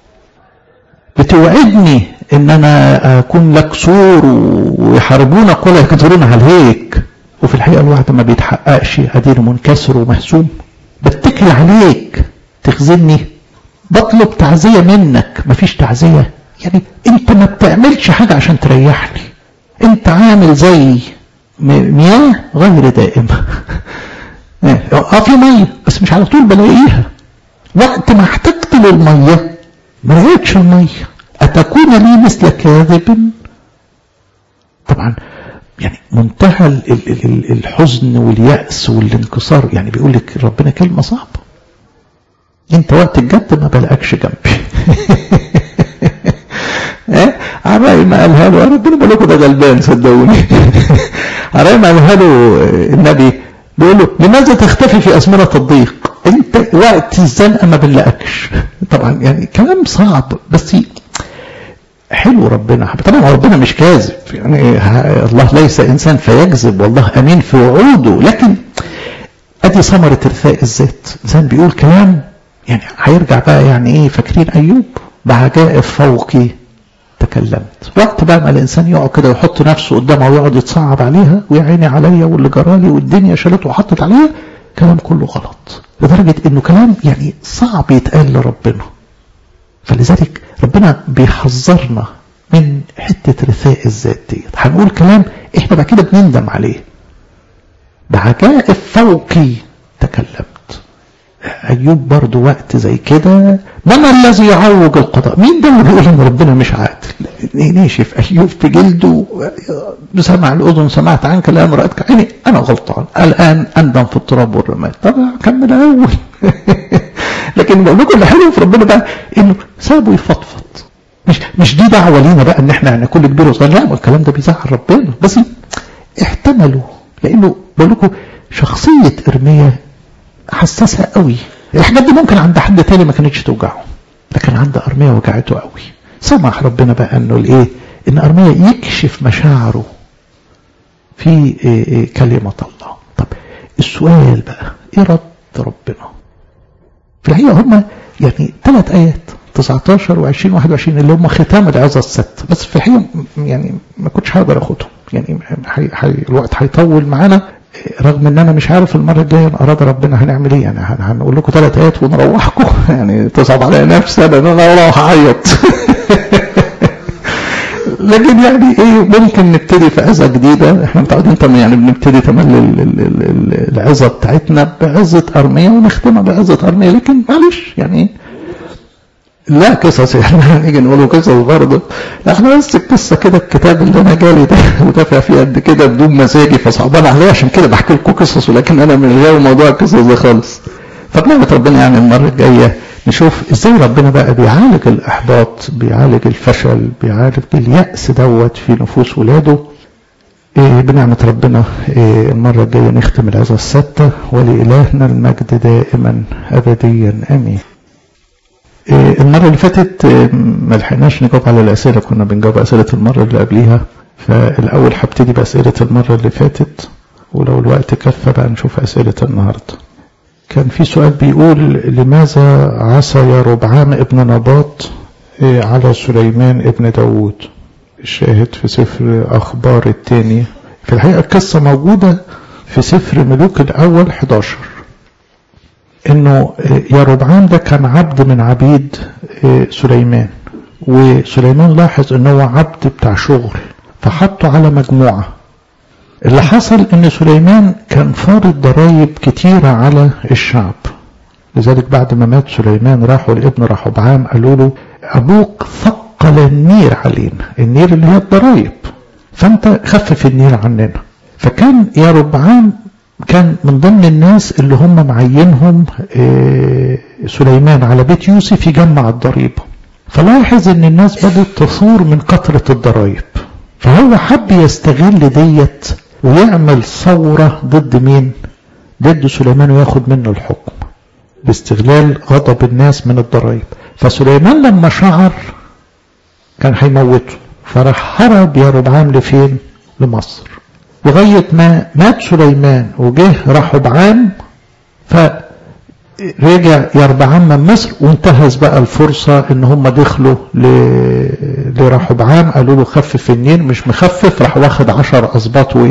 بتوعدني ان انا اكون لك سور ويحاربونك ولا يقدرون عليك وفي الحقيقة الوعد ما بيتحققش أدينه منكسر ومهزوم بتكل عليك تخزني بطلب تعزية منك مفيش تعزية يعني انت ما بتعملش حاجة عشان تريحني انت عامل زي مياه غير دائمة اه في مية بس مش على طول بلاقيها وقت ما احتجت للمية ما لقيتش المية أتكون لي مثل كاذب طبعا يعني منتهى الحزن واليأس والانكسار يعني بيقول لك ربنا كلمة صعبة انت وقت الجد ما بلاقكش جنبي ايه عراي ما قالها له ربنا بقول لكم ده غلبان صدقوني عراي ما قالها له النبي بيقول له لماذا تختفي في أزمنة الضيق انت وقت الزنقة ما بنلاقكش طبعا يعني كلام صعب بس حلو ربنا طبعا ربنا مش كاذب يعني الله ليس انسان فيكذب والله امين في وعوده لكن ادي ثمرة رثاء الذات انسان بيقول كلام يعني هيرجع بقى يعني ايه فاكرين ايوب بعجائب فوقي تكلمت وقت بقى ما الانسان يقعد كده ويحط نفسه قدامها ويقعد يتصعب عليها ويا عيني عليا واللي جرالي والدنيا شالته وحطت عليها كلام كله غلط لدرجة انه كلام يعني صعب يتقال لربنا فلذلك ربنا بيحذرنا من حتة رثاء الذات ديت هنقول كلام احنا بعد كده بنندم عليه بعجائب فوقي تكلمت ايوب برضو وقت زي كده من الذي يعوج القضاء مين ده اللي بيقول ان ربنا مش عادل ناشف ايوب في جلده بسمع الاذن سمعت عنك الان رايتك عيني انا غلطان الان اندم في التراب والرماد طب كمل اول لكن بقول لكم اللي حلو في ربنا بقى انه سابه يفضفض مش مش دي دعوه لينا بقى ان احنا يعني كل كبير وصغير لا الكلام ده بيزعل ربنا بس احتملوا لانه بقول لكم شخصيه ارميا حساسه قوي الحاجات دي ممكن عند حد تاني ما كانتش توجعه لكن عند ارميا وجعته قوي سمح ربنا بقى انه الايه ان ارميا يكشف مشاعره في إيه إيه كلمه الله طب السؤال بقى ايه رد ربنا في الحقيقه هم يعني ثلاث ايات 19 و20 21 اللي هم ختام العظه الست بس في الحقيقه يعني ما كنتش هقدر اخدهم يعني حي حي الوقت هيطول معانا رغم ان انا مش عارف المره الجايه ان اراد ربنا هنعمل ايه يعني هنقول لكم ثلاث ايات ونروحكم يعني تصعب عليا نفسي انا انا اروح اعيط لكن يعني ايه ممكن نبتدي في عظه جديده احنا متعودين طبعا يعني بنبتدي تمام العظه بتاعتنا بعظه ارميه ونختمها بعظه ارميه لكن معلش يعني لا قصص احنا هنيجي نقولوا قصص برضه احنا بس القصه كده الكتاب اللي انا جالي ده ودافع فيه قد كده بدون مزاجي فصعبان عليا عشان كده بحكي لكم قصص ولكن انا من غير موضوع القصص ده خالص فبنعمة ربنا يعني المره الجايه نشوف ازاي ربنا بقى بيعالج الاحباط بيعالج الفشل بيعالج اليأس دوت في نفوس ولاده إيه بنعمة ربنا إيه المرة الجاية نختم العظة الستة ولإلهنا المجد دائما أبديا آمين إيه المرة اللي فاتت ما لحقناش نجاوب على الأسئلة كنا بنجاوب أسئلة المرة اللي قبليها فالأول هبتدي بأسئلة المرة اللي فاتت ولو الوقت كفى بقى نشوف أسئلة النهاردة كان في سؤال بيقول لماذا عصى يا ربعام ابن نباط على سليمان ابن داود الشاهد في سفر أخبار الثاني في الحقيقة القصة موجودة في سفر ملوك الأول 11 انه يا ربعام ده كان عبد من عبيد سليمان وسليمان لاحظ ان هو عبد بتاع شغل فحطه على مجموعة اللي حصل ان سليمان كان فارض ضرائب كتيرة على الشعب لذلك بعد ما مات سليمان راحوا لابن رحبعام قالوا له ابوك ثقل النير علينا النير اللي هي الضرائب فانت خفف النير عننا فكان يا ربعام كان من ضمن الناس اللي هم معينهم سليمان على بيت يوسف يجمع الضريبة فلاحظ ان الناس بدأت تثور من كثرة الضرائب فهو حب يستغل ديت ويعمل ثورة ضد مين ضد سليمان وياخد منه الحكم باستغلال غضب الناس من الضرائب فسليمان لما شعر كان هيموته فراح هرب يا ربعام لفين لمصر لغاية ما مات سليمان وجه رحبعام فرجع يربعام من مصر وانتهز بقى الفرصة ان هم دخلوا لرحبعام قالوا له خفف النير مش مخفف راح واخد عشر اسباط وايه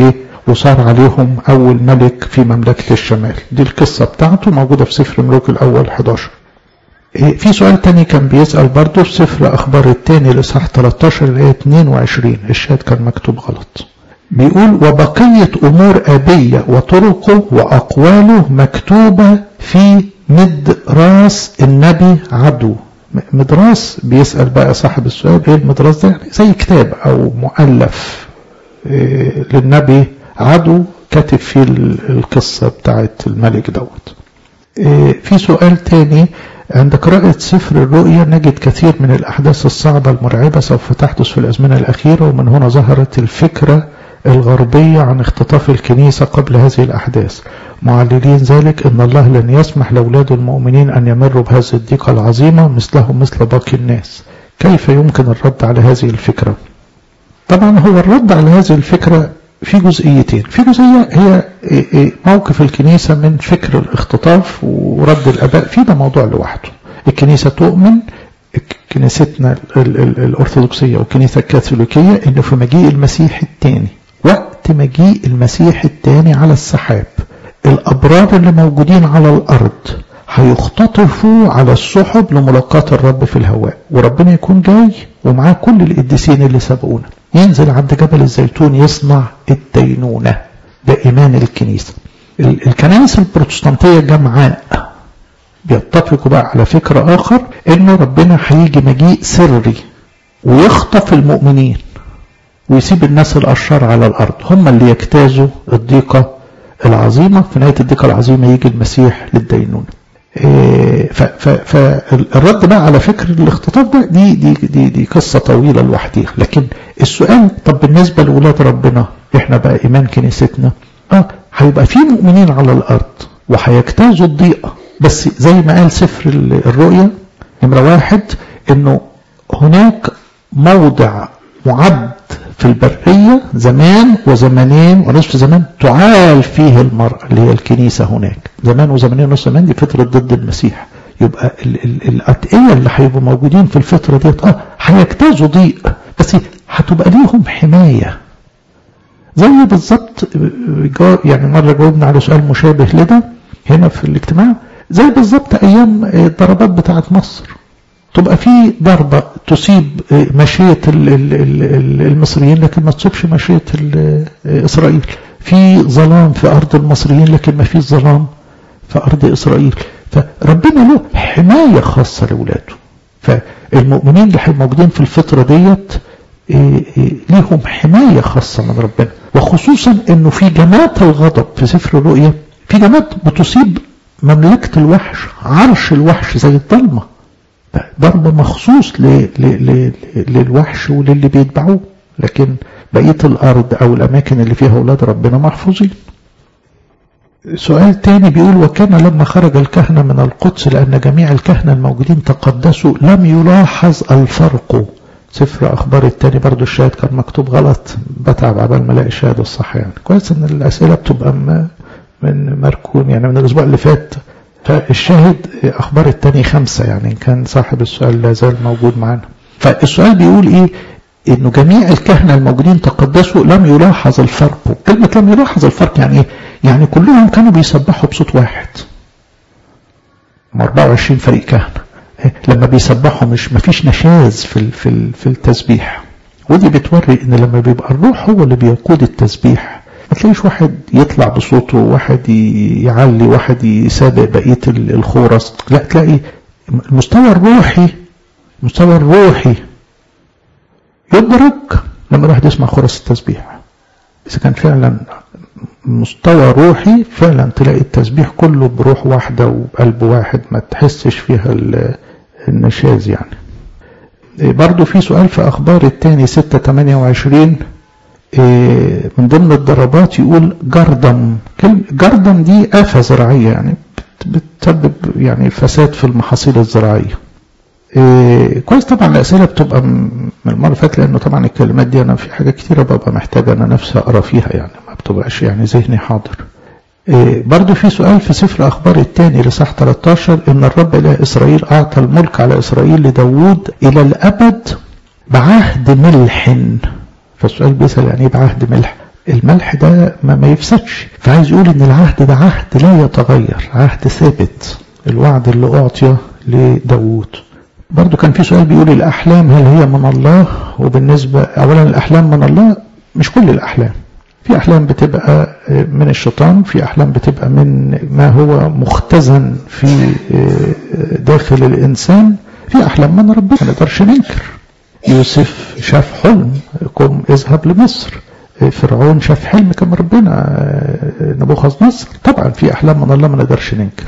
وصار عليهم أول ملك في مملكة الشمال دي القصة بتاعته موجودة في سفر ملوك الأول 11 في سؤال تاني كان بيسأل برضه في سفر أخبار التاني الإصحاح 13 الآية 22 الشهاد كان مكتوب غلط بيقول وبقية أمور أبية وطرقه وأقواله مكتوبة في مدراس النبي عدو مدراس بيسأل بقى صاحب السؤال ايه المدراس ده يعني زي كتاب او مؤلف إيه للنبي عدو كاتب فيه القصة بتاعت الملك دوت إيه في سؤال تاني عند قراءة سفر الرؤيا نجد كثير من الأحداث الصعبة المرعبة سوف تحدث في الأزمنة الأخيرة ومن هنا ظهرت الفكرة الغربية عن اختطاف الكنيسة قبل هذه الأحداث معللين ذلك أن الله لن يسمح لأولاد المؤمنين أن يمروا بهذه الضيقة العظيمة مثلهم مثل باقي الناس كيف يمكن الرد على هذه الفكرة طبعا هو الرد على هذه الفكرة في جزئيتين في جزئية هي موقف الكنيسة من فكر الاختطاف ورد الأباء في ده موضوع لوحده الكنيسة تؤمن كنيستنا الأرثوذكسية والكنيسة الكاثوليكية إنه في مجيء المسيح الثاني وقت مجيء المسيح الثاني على السحاب الأبرار اللي موجودين على الأرض هيختطفوا على السحب لملاقاة الرب في الهواء وربنا يكون جاي ومعاه كل القديسين اللي سبقونا ينزل عند جبل الزيتون يصنع الدينونة ده إيمان الكنيسة الكنائس البروتستانتية جمعاء بيتفقوا بقى على فكر آخر إنه ربنا هيجي مجيء سري ويخطف المؤمنين ويسيب الناس الأشرار على الأرض هم اللي يجتازوا الضيقة العظيمة في نهاية الضيقة العظيمة يجي المسيح للدينونة فالرد بقى على فكر الاختطاف ده دي دي دي, دي قصة طويلة لوحديها لكن السؤال طب بالنسبة لأولاد ربنا احنا بقى إيمان كنيستنا اه هيبقى في مؤمنين على الأرض وهيجتازوا الضيقة بس زي ما قال سفر الرؤيا نمرة واحد انه هناك موضع معد في البرية زمان وزمانين ونصف زمان تعال فيه المرأة اللي هي الكنيسة هناك زمان وزمانين ونصف زمان دي فترة ضد المسيح يبقى ال ال الأتقية اللي هيبقوا موجودين في الفترة ديت اه هيجتازوا ضيق بس هتبقى ليهم حماية زي بالظبط يعني مرة جاوبنا على سؤال مشابه لده هنا في الاجتماع زي بالظبط أيام الضربات بتاعت مصر تبقى في ضربة تصيب مشية المصريين لكن ما تصيبش مشية إسرائيل في ظلام في أرض المصريين لكن ما فيش ظلام في أرض إسرائيل فربنا له حماية خاصة لأولاده فالمؤمنين اللي موجودين في الفترة ديت ليهم حماية خاصة من ربنا وخصوصا انه في جماعة الغضب في سفر الرؤيا في جماعة بتصيب مملكة الوحش عرش الوحش زي الضلمه ضرب مخصوص ل... ل... ل... للوحش وللي بيتبعوه لكن بقية الأرض أو الأماكن اللي فيها أولاد ربنا محفوظين سؤال تاني بيقول وكان لما خرج الكهنة من القدس لأن جميع الكهنة الموجودين تقدسوا لم يلاحظ الفرق سفر أخبار التاني برضو الشاهد كان مكتوب غلط بتعب عبال ما الاقي الشاهد الصح يعني كويس إن الأسئلة بتبقى من مركون يعني من الأسبوع اللي فات فالشاهد أخبار التاني خمسة يعني إن كان صاحب السؤال لا زال موجود معنا فالسؤال بيقول إيه إنه جميع الكهنة الموجودين تقدسوا لم يلاحظ الفرق كلمة لم يلاحظ الفرق يعني إيه يعني كلهم كانوا بيسبحوا بصوت واحد 24 فريق كهنة لما بيسبحوا مش مفيش نشاز في في في التسبيح ودي بتوري ان لما بيبقى الروح هو اللي بيقود التسبيح ما تلاقيش واحد يطلع بصوته واحد يعلي واحد يسابق بقية الخورس لا تلاقي المستوى الروحي المستوى الروحي يدرك لما الواحد يسمع خورس التسبيح إذا كان فعلا مستوى روحي فعلا تلاقي التسبيح كله بروح واحدة وبقلب واحد ما تحسش فيها النشاز يعني برضو في سؤال في أخبار التاني ستة تمانية وعشرين من ضمن الضربات يقول جردم جردم دي آفة زراعية يعني بتسبب يعني فساد في المحاصيل الزراعية كويس طبعا الأسئلة بتبقى من المرة اللي فاتت لأنه طبعا الكلمات دي أنا في حاجات كتيرة ببقى محتاج أنا نفسي أقرأ فيها يعني ما بتبقاش يعني ذهني حاضر برضو في سؤال في سفر أخبار الثاني لصح 13 إن الرب إله إسرائيل أعطى الملك على إسرائيل لداود إلى الأبد بعهد ملح فالسؤال بيسأل يعني إيه بعهد ملح الملح ده ما, ما يفسدش فعايز يقول ان العهد ده عهد لا يتغير عهد ثابت الوعد اللي اعطي لداوود برضو كان في سؤال بيقول الاحلام هل هي من الله وبالنسبه اولا الاحلام من الله مش كل الاحلام في احلام بتبقى من الشيطان في احلام بتبقى من ما هو مختزن في داخل الانسان في احلام من ربنا ما نقدرش ننكر يوسف شاف حلم قم اذهب لمصر فرعون شاف حلم كما ربنا نبوخذ نصر طبعا في احلام من الله ما نقدرش ننكر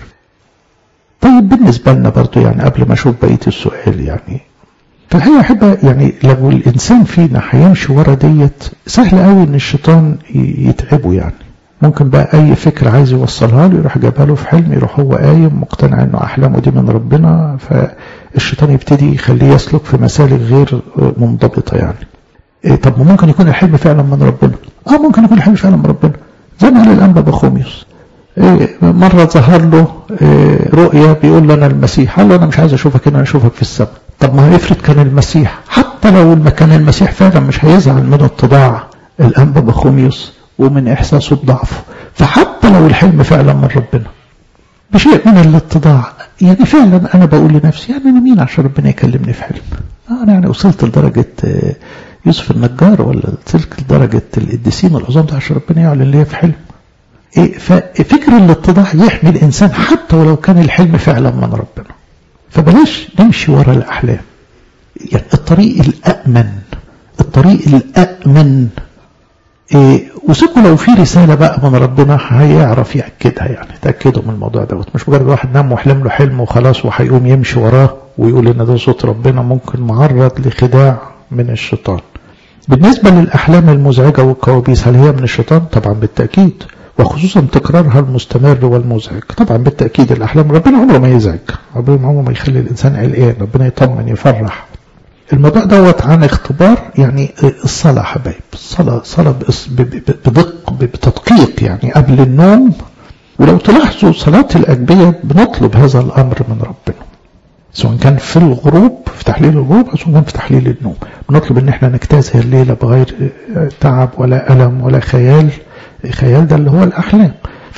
طيب بالنسبه لنا برضو يعني قبل ما اشوف بقيه السؤال يعني في الحقيقه احب يعني لو الانسان فينا هيمشي ورا ديت سهل قوي ان الشيطان يتعبه يعني ممكن بقى اي فكره عايز يوصلها له يروح جايبها له في حلم يروح هو قايم مقتنع انه احلامه دي من ربنا فالشيطان يبتدي يخليه يسلك في مسالك غير منضبطه يعني إيه طب ممكن يكون الحلم فعلا من ربنا اه ممكن يكون الحلم فعلا من ربنا زي ما قال الانبا بخوميوس إيه مرة ظهر له إيه رؤيا بيقول له أنا المسيح قال له أنا مش عايز أشوفك هنا أنا أشوفك في السماء طب ما افرض كان المسيح حتى لو كان المسيح فعلا مش هيزعل من اتضاع الأنبا بخوميوس ومن إحساسه بضعفه فحتى لو الحلم فعلا من ربنا بشيء من الاتضاع يعني فعلا أنا بقول لنفسي يعني أنا مين عشان ربنا يكلمني في حلم أنا يعني وصلت لدرجة يوسف النجار ولا وصلت لدرجة القديسين العظام ده عشان ربنا يعلن ليا في حلم إيه ففكر الاتضاع يحمي الإنسان حتى ولو كان الحلم فعلا من ربنا فبلاش نمشي ورا الأحلام يعني الطريق الأأمن الطريق الأأمن إيه وسيبوا لو في رسالة بقى من ربنا هيعرف يأكدها يعني تأكدوا من الموضوع دوت مش مجرد واحد نام وحلم له حلم وخلاص وهيقوم يمشي وراه ويقول إن ده صوت ربنا ممكن معرض لخداع من الشيطان بالنسبة للأحلام المزعجة والكوابيس هل هي من الشيطان؟ طبعا بالتأكيد وخصوصا تكرارها المستمر والمزعج طبعا بالتأكيد الأحلام ربنا عمره ما يزعج ربنا عمره ما يخلي الإنسان قلقان ربنا يطمن يفرح الموضوع دوت عن اختبار يعني الصلاة حبايب الصلاة صلاة بدق بتدقيق يعني قبل النوم ولو تلاحظوا صلاة الأجبية بنطلب هذا الأمر من ربنا سواء كان في الغروب في تحليل الغروب أو سواء كان في تحليل النوم بنطلب ان احنا نجتاز الليلة بغير تعب ولا ألم ولا خيال خيال ده اللي هو الأحلام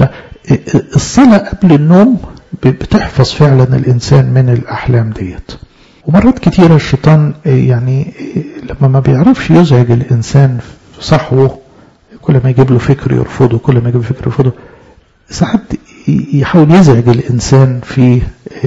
فالصلاة قبل النوم بتحفظ فعلا الإنسان من الأحلام ديت ومرات كتيرة الشيطان يعني لما ما بيعرفش يزعج الإنسان في صحوه كل ما يجيب له فكر يرفضه كل ما يجيب له فكر يرفضه ساعات يحاول يزعج الإنسان في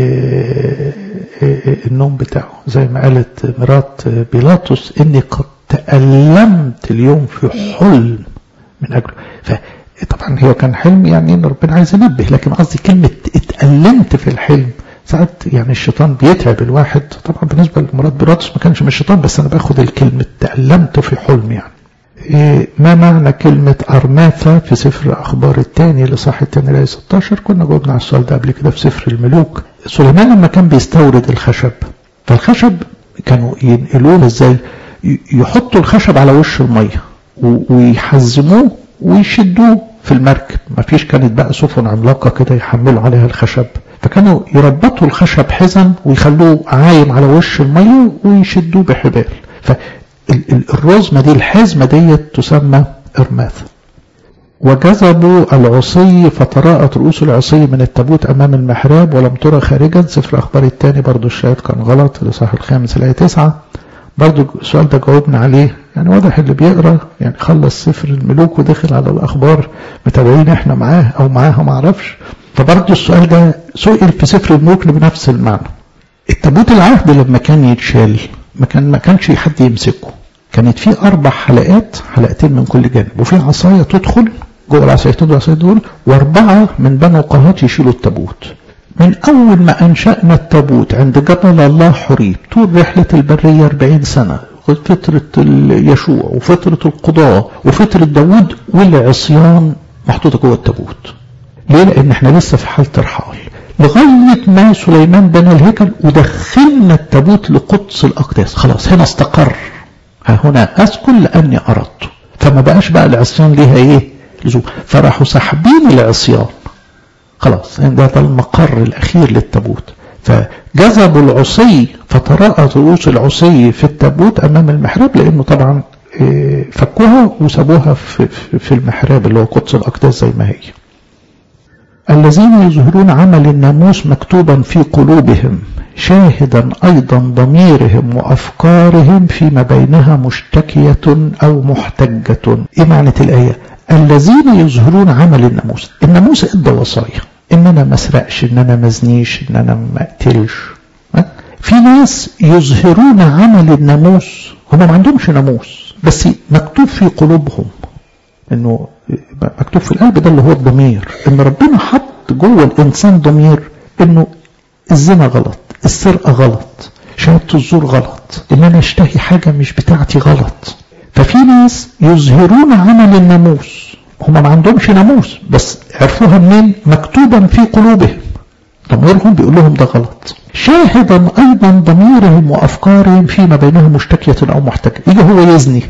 النوم بتاعه زي ما قالت مرات بيلاطس إني قد تألمت اليوم في حلم من أجله فطبعا هو كان حلم يعني إن ربنا عايز ينبه لكن قصدي كلمة اتألمت في الحلم ساعات يعني الشيطان بيتعب الواحد طبعا بالنسبة لمرات بيلاطس ما كانش من الشيطان بس أنا باخد الكلمة تألمت في حلم يعني ما معنى كلمة أرماثة في سفر أخبار الثاني لصح الثاني لآية 16 كنا جاوبنا على السؤال ده قبل كده في سفر الملوك سليمان لما كان بيستورد الخشب فالخشب كانوا ينقلوه ازاي يحطوا الخشب على وش المية ويحزموه ويشدوه في المركب ما فيش كانت بقى سفن عملاقة كده يحملوا عليها الخشب فكانوا يربطوا الخشب حزم ويخلوه عايم على وش المية ويشدوه بحبال ف الرزمة دي الحزمة دي تسمى إرماث وجذبوا العصي فتراءت رؤوس العصي من التابوت أمام المحراب ولم ترى خارجا سفر أخبار الثاني برضو الشاهد كان غلط الإصحاح الخامس الآية تسعة برضو السؤال ده جاوبنا عليه يعني واضح اللي بيقرا يعني خلص سفر الملوك ودخل على الأخبار متابعين احنا معاه أو معاها معرفش فبرضو السؤال ده سئل في سفر الملوك بنفس المعنى التابوت العهد لما كان يتشال ما كان ما كانش حد يمسكه كانت في اربع حلقات حلقتين من كل جانب وفي عصايه تدخل جوه العصايتين دول العصايتين دول واربعه من بنو قهات يشيلوا التابوت من اول ما انشانا التابوت عند جبل الله حريب طول رحله البريه 40 سنه فترة يشوع وفترة القضاء وفترة داود والعصيان محطوطة جوه التابوت ليه؟ لأن احنا لسه في حالة رحال لغاية ما سليمان بنى الهيكل ودخلنا التابوت لقدس الأقداس خلاص هنا استقر ها هنا أسكن لأني أردت فما بقاش بقى العصيان ليها إيه لزوم فراحوا ساحبين العصيان خلاص ده, ده المقر الأخير للتابوت فجذبوا العصي فتراءت رؤوس العصي في التابوت أمام المحراب لأنه طبعا فكوها وسابوها في, في المحراب اللي هو قدس الأقداس زي ما هي الذين يظهرون عمل الناموس مكتوبا في قلوبهم شاهدا أيضا ضميرهم وأفكارهم فيما بينها مشتكية أو محتجة إيه معنى الآية الذين يظهرون عمل الناموس الناموس ادى وصايا ان انا ما اسرقش ان انا ما ازنيش ان انا ما اقتلش في ناس يظهرون عمل الناموس هم ما عندهمش ناموس بس مكتوب في قلوبهم انه مكتوب في القلب ده اللي هو الضمير ان ربنا حط جوه الانسان ضمير انه الزنا غلط السرقه غلط شهاده الزور غلط ان انا اشتهي حاجه مش بتاعتي غلط ففي ناس يظهرون عمل الناموس هم ما عندهمش ناموس بس عرفوها منين مكتوبا في قلوبهم ضميرهم بيقول لهم ده غلط شاهدا ايضا ضميرهم وافكارهم فيما بينهم مشتكيه او محتكه يجي هو يزني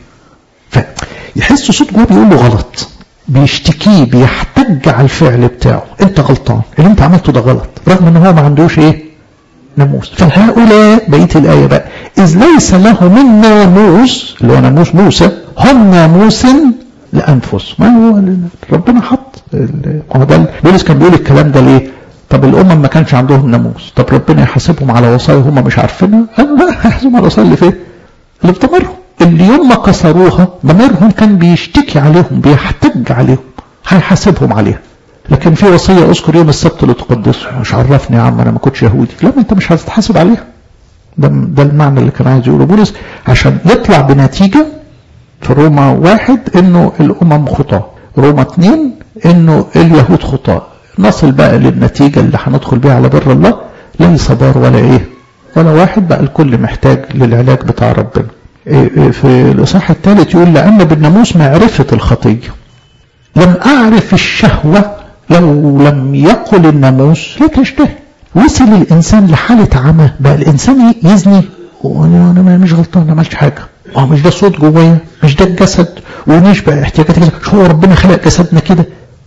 فيحس صوت جوه بيقول له غلط بيشتكيه بيحتج على الفعل بتاعه انت غلطان اللي انت عملته ده غلط رغم ان هو ما عندوش ايه ناموس فهؤلاء بقيه الايه بقى اذ ليس له من ناموس اللي هو ناموس موسى هم ناموس لانفسهم ما هو ربنا حط هو ده بولس كان بيقول الكلام ده ليه طب الامم ما كانش عندهم ناموس طب ربنا يحاسبهم على وصايا هم مش عارفينها هيحاسبهم على الوصايا اللي فين اللي في ضميرهم اللي يوم ما كسروها ضميرهم كان بيشتكي عليهم بيحتج عليهم هيحاسبهم عليها لكن في وصيه اذكر يوم السبت لتقدسه مش عرفني يا عم انا ما كنتش يهودي لا ما انت مش هتتحاسب عليها ده ده المعنى اللي كان عايز يقوله بولس عشان يطلع بنتيجه في روما واحد انه الامم خطاه روما اثنين انه اليهود خطاه نصل بقى للنتيجة اللي هندخل بيها على بر الله ليس بار ولا ايه ولا واحد بقى الكل محتاج للعلاج بتاع ربنا إيه في الإصحاح الثالث يقول لأن بالناموس معرفة الخطية لم أعرف الشهوة لو لم يقل الناموس لا تشتهي وصل الإنسان لحالة عمى بقى الإنسان يزني وأنا مش غلطان ما عملتش حاجة اه مش ده صوت جوايا مش ده الجسد ونشبع احتياجات الجسد شو هو ربنا خلق جسدنا كده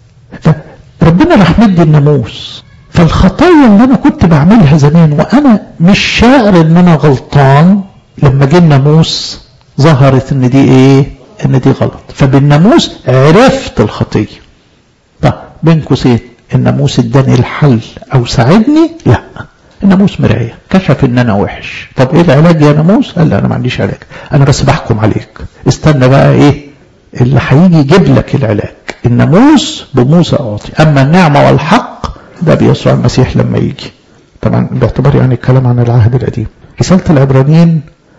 فربنا راح مدي الناموس فالخطايا اللي انا كنت بعملها زمان وانا مش شاعر ان انا غلطان لما جه الناموس ظهرت ان دي ايه ان دي غلط فبالناموس عرفت الخطيه طب بين قوسين الناموس اداني الحل او ساعدني لا الناموس مرايه كشف ان انا وحش طب ايه العلاج يا ناموس قال لا انا ما عنديش علاج انا بس بحكم عليك استنى بقى ايه اللي هيجي يجيب لك العلاج الناموس بموسى اعطي اما النعمه والحق ده بيسوع المسيح لما يجي طبعا باعتبار يعني الكلام عن العهد القديم رساله العبرانيين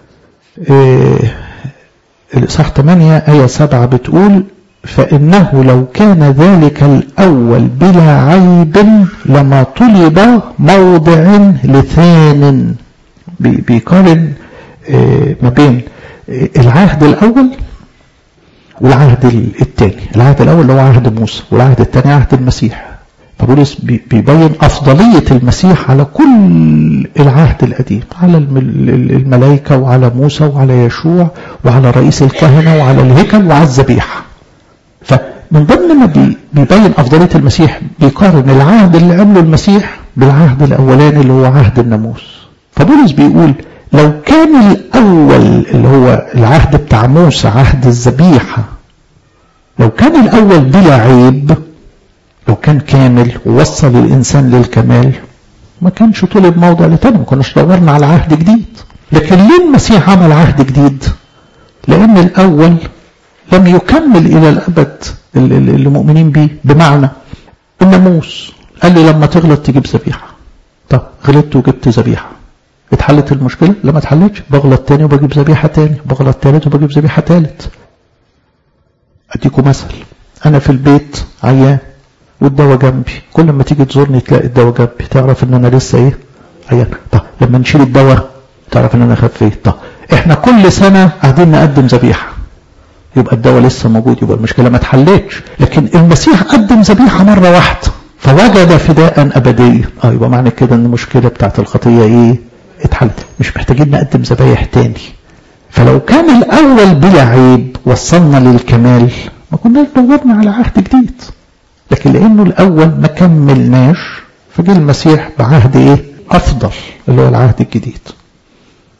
إيه الاصحاح 8 ايه 7 بتقول فإنه لو كان ذلك الأول بلا عيب لما طلب موضع لثان بيقارن ما بين العهد الأول والعهد الثاني العهد الأول اللي هو عهد موسى والعهد الثاني عهد المسيح فبولس بيبين أفضلية المسيح على كل العهد القديم على الملائكة وعلى موسى وعلى يشوع وعلى رئيس الكهنة وعلى الهيكل وعلى الذبيحة فمن ضمن ما بيبين أفضلية المسيح بيقارن العهد اللي عمله المسيح بالعهد الأولاني اللي هو عهد الناموس فبولس بيقول لو كان الأول اللي هو العهد بتاع موسى عهد الذبيحة لو كان الأول بلا عيب لو كان كامل ووصل الإنسان للكمال ما كانش طلب موضع لتاني ما كناش دورنا على عهد جديد لكن ليه المسيح عمل عهد جديد لأن الأول لم يكمل إلى الأبد اللي مؤمنين به بمعنى الناموس قال لي لما تغلط تجيب ذبيحة طب غلطت وجبت ذبيحة اتحلت المشكلة لما اتحلتش بغلط تاني وبجيب ذبيحة تاني بغلط تالت وبجيب ذبيحة تالت أديكم مثل أنا في البيت عيان والدواء جنبي كل ما تيجي تزورني تلاقي الدواء جنبي تعرف ان انا لسه ايه عيان طب لما نشيل الدواء تعرف ان انا خفيت طب احنا كل سنة قاعدين نقدم ذبيحة يبقى الدواء لسه موجود يبقى المشكلة ما اتحلتش لكن المسيح قدم ذبيحة مرة واحدة فوجد فداء أبديا اه يبقى معنى كده ان المشكلة بتاعت الخطية ايه اتحلت مش محتاجين نقدم ذبايح تاني فلو كان الأول بلا عيب وصلنا للكمال ما كناش دورنا على عهد جديد لكن لأنه الأول ما كملناش فجه المسيح بعهد إيه؟ أفضل اللي هو العهد الجديد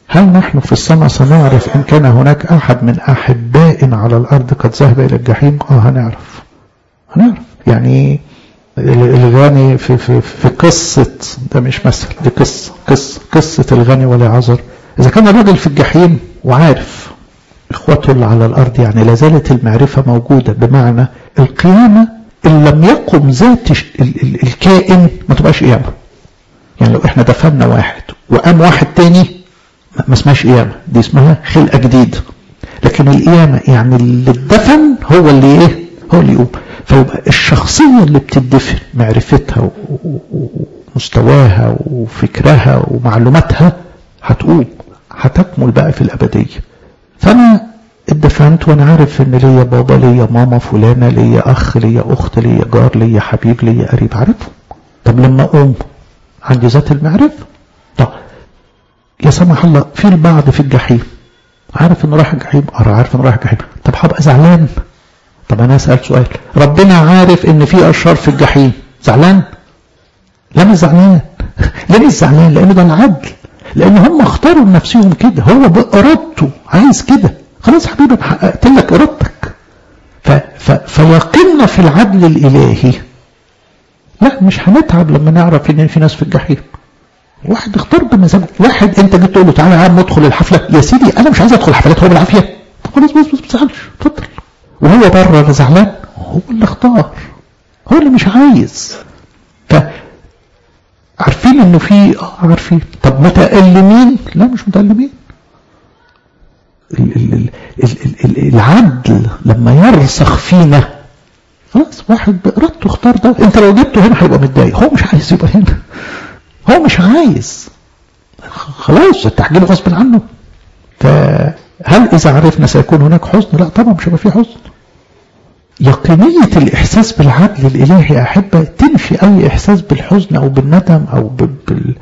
هل نحن في السماء سنعرف إن كان هناك أحد من أحبائنا على الأرض قد ذهب إلى الجحيم آه هنعرف هنعرف يعني الغني في, في, في قصة ده مش مثل دي قصة قصة قصة الغني والعذر إذا كان الراجل في الجحيم وعارف إخوته اللي على الأرض يعني لا زالت المعرفة موجودة بمعنى القيامة إن لم يقم ذات الكائن ما تبقاش قيامة يعني لو إحنا دفنا واحد وقام واحد تاني ما اسمهاش قيامة دي اسمها خلقة جديدة لكن القيامة يعني اللي اتدفن هو اللي ايه هو اللي يقوم فيبقى الشخصية اللي بتدفن معرفتها ومستواها وفكرها ومعلوماتها هتقوم هتكمل بقى في الأبدية فأنا اتدفنت وانا عارف ان ليا بابا ليا ماما فلانة ليا اخ ليا اخت ليا جار ليا حبيب ليا قريب عارفه طب لما اقوم عندي ذات المعرفة طب يا سمح الله في البعض في الجحيم عارف انه رايح الجحيم اه عارف انه رايح الجحيم طب هبقى زعلان طب انا اسال سؤال ربنا عارف ان في اشرار في الجحيم زعلان لا مش زعلان ليه مش زعلان لان ده العدل لان هم اختاروا لنفسهم كده هو بارادته عايز كده خلاص حبيبي انا حققت لك ارادتك ف... ف... فيقيننا في العدل الالهي لا مش هنتعب لما نعرف ان في ناس في الجحيم واحد اختار بمزاجه واحد انت جيت تقول له تعالى يا عم ادخل الحفله يا سيدي انا مش عايز ادخل حفلات هو بالعافيه خلاص بس بس ما تزعلش اتفضل وهو بره اللي زعلان هو اللي اختار هو اللي مش عايز ف عارفين انه في اه عارفين طب متألمين لا مش متألمين العدل لما يرسخ فينا خلاص واحد بإرادته اختار ده انت لو جبته هنا هيبقى متضايق هو مش عايز يبقى هنا هو مش عايز خلاص التحجيل غصب عنه فهل إذا عرفنا سيكون هناك حزن لا طبعا مش هيبقى في حزن يقينية الإحساس بالعدل الإلهي أحبة تنفي أي إحساس بالحزن أو بالندم أو بال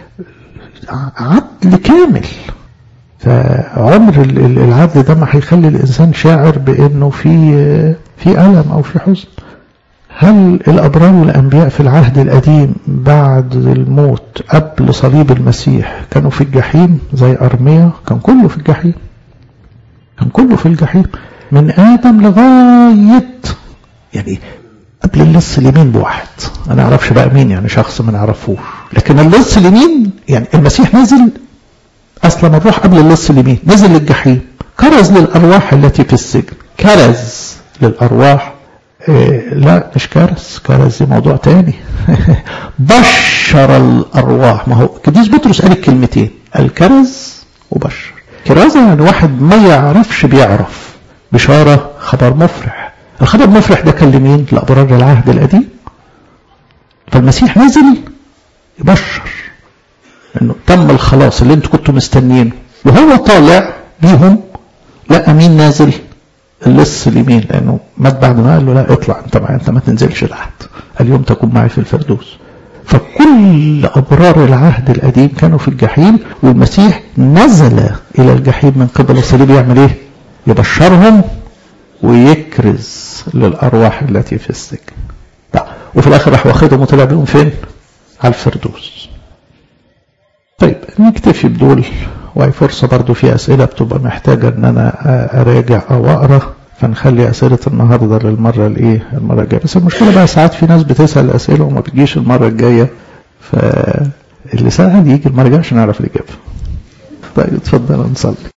عدل كامل فعمر العدل ده ما هيخلي الإنسان شاعر بأنه في في ألم أو في حزن هل الأبرار والأنبياء في العهد القديم بعد الموت قبل صليب المسيح كانوا في الجحيم زي أرميا كان كله في الجحيم كان كله في الجحيم من آدم لغاية يعني قبل اللص اليمين بواحد أنا أعرفش بقى مين يعني شخص ما نعرفوش لكن اللص اليمين يعني المسيح نزل أصلا الروح قبل اللص اليمين نزل للجحيم كرز للأرواح التي في السجن كرز للأرواح إيه لا مش كرز كرز دي موضوع تاني بشر الأرواح ما هو قديس بطرس قال الكلمتين الكرز وبشر كرازة يعني واحد ما يعرفش بيعرف بشارة خبر مفرح الخبر مفرح ده كان لمين لأبرار العهد القديم فالمسيح نزل يبشر انه تم الخلاص اللي انتوا كنتوا مستنيينه وهو طالع بيهم لقى مين نازل اللص اليمين لانه مات بعد ما قال له لا اطلع انت معايا انت ما تنزلش تحت اليوم تكون معي في الفردوس فكل ابرار العهد القديم كانوا في الجحيم والمسيح نزل الى الجحيم من قبل الصليب يعمل ايه يبشرهم ويكرز للارواح التي في السجن وفي الاخر راح واخدهم وطلع بيهم فين على الفردوس طيب نكتفي بدول وهي فرصة برضو في أسئلة بتبقى محتاجة أن أنا أراجع أو أقرأ فنخلي أسئلة النهاردة للمرة الإيه المرة الجاية بس المشكلة بقى ساعات في ناس بتسأل أسئلة وما بتجيش المرة الجاية فاللي سأل يجي المرة الجاية عشان نعرف الإجابة طيب اتفضل نصلي